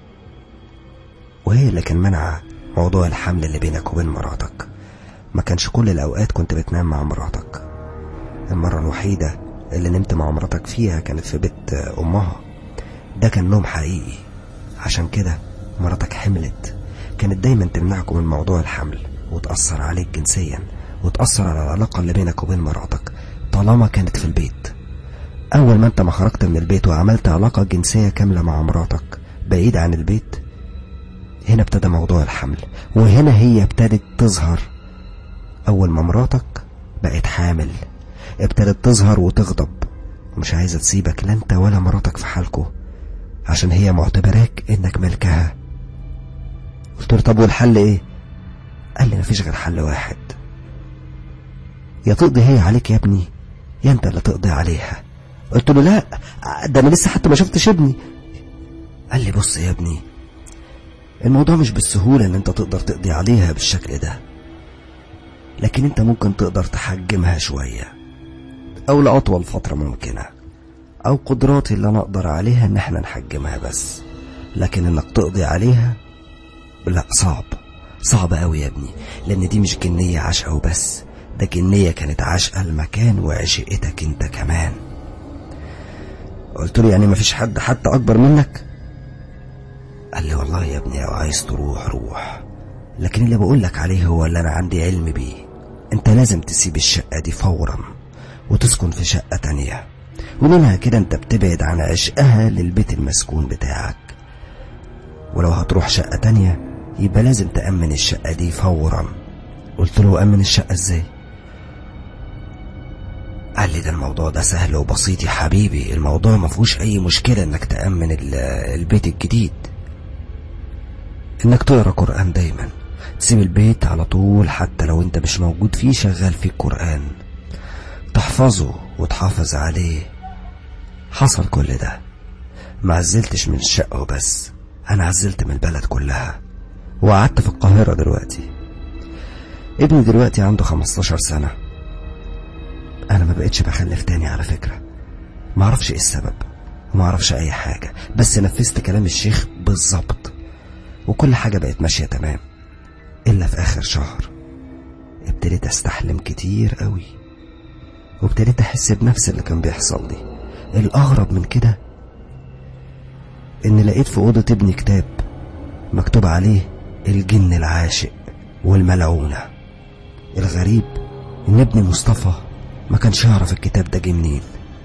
وهي اللي كان منع موضوع الحمل اللي بينك وبين مراتك ما كانش كل الأوقات كنت بتنام مع مراتك المرة الوحيدة اللي نمت مع مراتك فيها كانت في بيت أمها ده كان نوم حقيقي عشان كده مراتك حملت كانت دايما تمنعكم من موضوع الحمل وتأثر عليك جنسيا وتأثر على العلاقة اللي بينك وبين مراتك طالما كانت في البيت أول ما أنت ما خرجت من البيت وعملت علاقة جنسية كاملة مع مراتك بعيد عن البيت هنا ابتدى موضوع الحمل وهنا هي ابتدت تظهر أول ما مراتك بقت حامل ابتدت تظهر وتغضب ومش عايزة تسيبك لا انت ولا مراتك في حالكو عشان هي معتبراك انك ملكها قلت له طب والحل ايه قال لي مفيش غير حل واحد يا تقضي هي عليك يا ابني يا انت اللي تقضي عليها قلت له لا ده انا لسه حتى ما شفتش ابني قال لي بص يا ابني الموضوع مش بالسهولة ان انت تقدر تقضي عليها بالشكل ده لكن انت ممكن تقدر تحجمها شوية او لأطول فترة ممكنة او قدراتي اللي انا اقدر عليها ان احنا نحجمها بس لكن انك تقضي عليها لا صعب صعب قوي يا ابني لان دي مش جنية عشقة وبس ده جنية كانت عاشقة المكان وعشقتك انت كمان قلت له يعني مفيش حد حتى اكبر منك قال لي والله يا ابني لو عايز تروح روح لكن اللي بقول لك عليه هو اللي انا عندي علم بيه انت لازم تسيب الشقة دي فورا وتسكن في شقة تانية ومنها كده انت بتبعد عن عشقها للبيت المسكون بتاعك ولو هتروح شقة تانية يبقى لازم تأمن الشقة دي فورا قلت له أمن الشقة ازاي قال لي ده الموضوع ده سهل وبسيط يا حبيبي الموضوع ما فيهوش اي مشكلة انك تأمن ال- البيت الجديد انك تقرا قرآن دايما تسيب البيت على طول حتى لو انت مش موجود فيه شغال فيه القرآن تحفظه وتحافظ عليه حصل كل ده ما عزلتش من الشقة وبس انا عزلت من البلد كلها وقعدت في القاهرة دلوقتي ابني دلوقتي عنده 15 سنة انا ما بقتش بخلف تاني على فكرة ما اعرفش ايه السبب وما اعرفش اي حاجة بس نفذت كلام الشيخ بالظبط وكل حاجة بقت ماشية تمام إلا في آخر شهر ابتديت أستحلم كتير قوي وابتديت أحس بنفس اللي كان بيحصل لي الأغرب من كده إن لقيت في أوضة ابني كتاب مكتوب عليه الجن العاشق والملعونة الغريب إن ابني مصطفى ما كانش يعرف الكتاب ده جه منين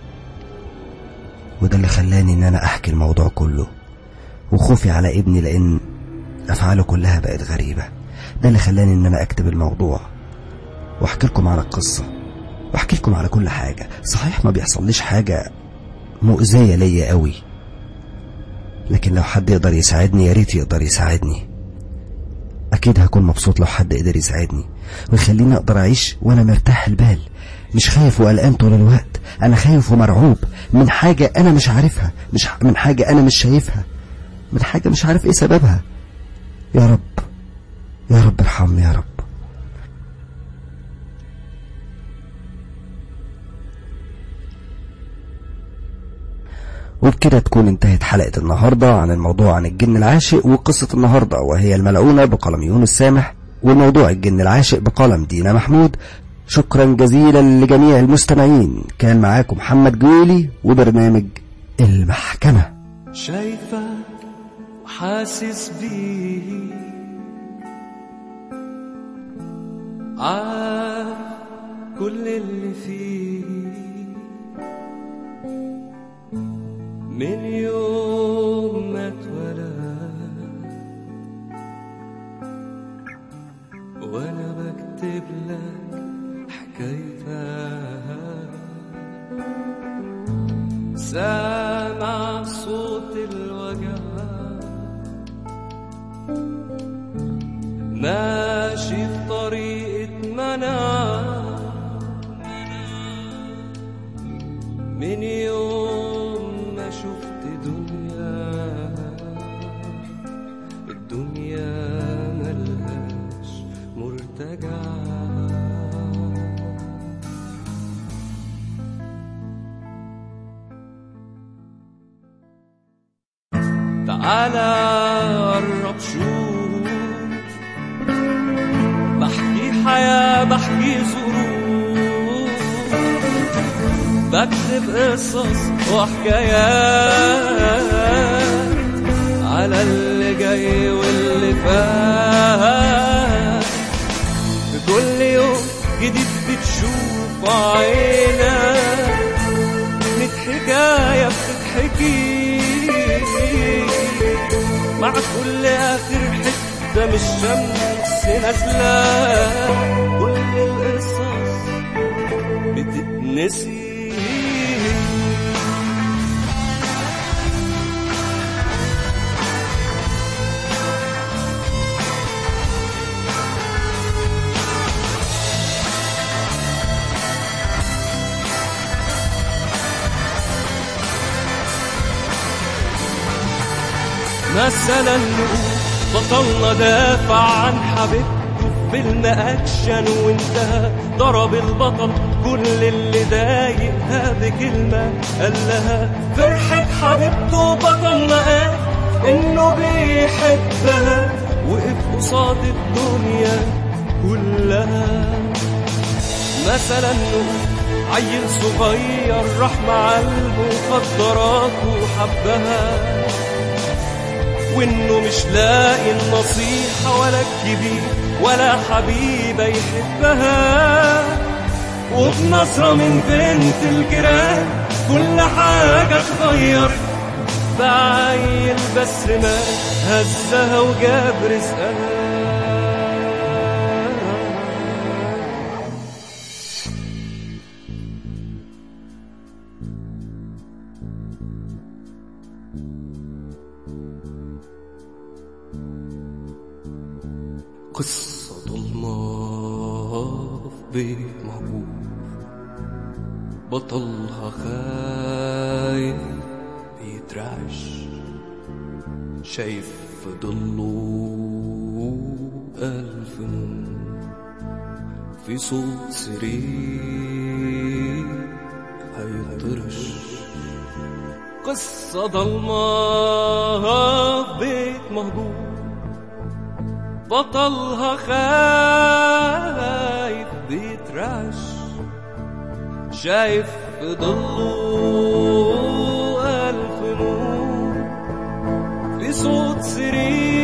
وده اللي خلاني إن أنا أحكي الموضوع كله وخوفي على ابني لأن أفعاله كلها بقت غريبة ده اللي خلاني إن أنا أكتب الموضوع وأحكي لكم على القصة وأحكي لكم على كل حاجة صحيح ما بيحصليش حاجة مؤذية ليا قوي لكن لو حد يقدر يساعدني يا ريت يقدر يساعدني أكيد هكون مبسوط لو حد قدر يساعدني ويخليني أقدر أعيش وأنا مرتاح البال مش خايف وقلقان طول الوقت أنا خايف ومرعوب من حاجة أنا مش عارفها مش من حاجة أنا مش شايفها من حاجة مش عارف إيه سببها يا رب يا رب ارحمني يا رب وبكده تكون انتهت حلقة النهاردة عن الموضوع عن الجن العاشق وقصة النهاردة وهي الملعونة بقلم يونس سامح وموضوع الجن العاشق بقلم دينا محمود شكرا جزيلا لجميع المستمعين كان معاكم محمد جويلي وبرنامج المحكمة شايفك وحاسس بيه عارف كل اللي فيه من يوم ما اتولد وانا بكتب لك حكايتها سامع صوت الوجع ماشي في طريقة منع من يوم ما شفت دنيا الدنيا ملهاش مرتجع تعالى قرب شوف بحكي حياة بحكي ظروف بكتب قصص وحكايات على اللي جاي واللي فات في كل يوم جديد بتشوف عينك ميت حكاية بتتحكي مع كل آخر حتة من الشمس نازلة كل القصص بتتنسي مثلا نقول بطلنا دافع عن حبيبته في فيلم اكشن وانتهى ضرب البطل كل اللي ضايقها بكلمه قال لها فرحه حبيبته بطلنا قال انه بيحبها وقف قصاد الدنيا كلها مثلا نقول عيل صغير راح مع المخدرات وحبها وانه مش لاقي النصيحة ولا الكبير ولا حبيبة يحبها وبنظرة من بنت الجيران كل حاجة اتغيرت بعيل بس ما هزها وجاب رزقها قصة ضلمة في بيت مهجور بطلها خايف بيترعش شايف في ضله ألف نور في صوت سرير هيطرش قصة ضلمة في بيت مهجور بطلها خايف بيترعش شايف في ضله ألف نور في صوت صريخ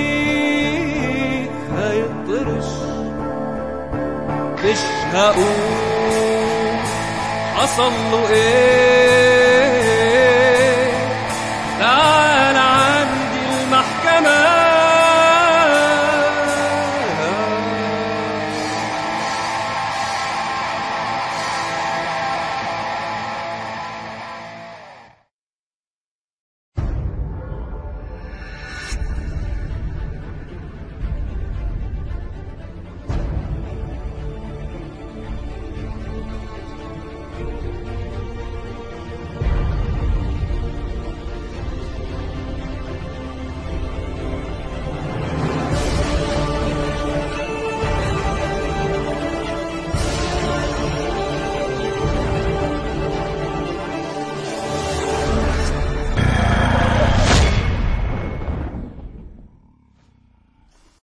هيطرش مش هقول حصل له ايه تعال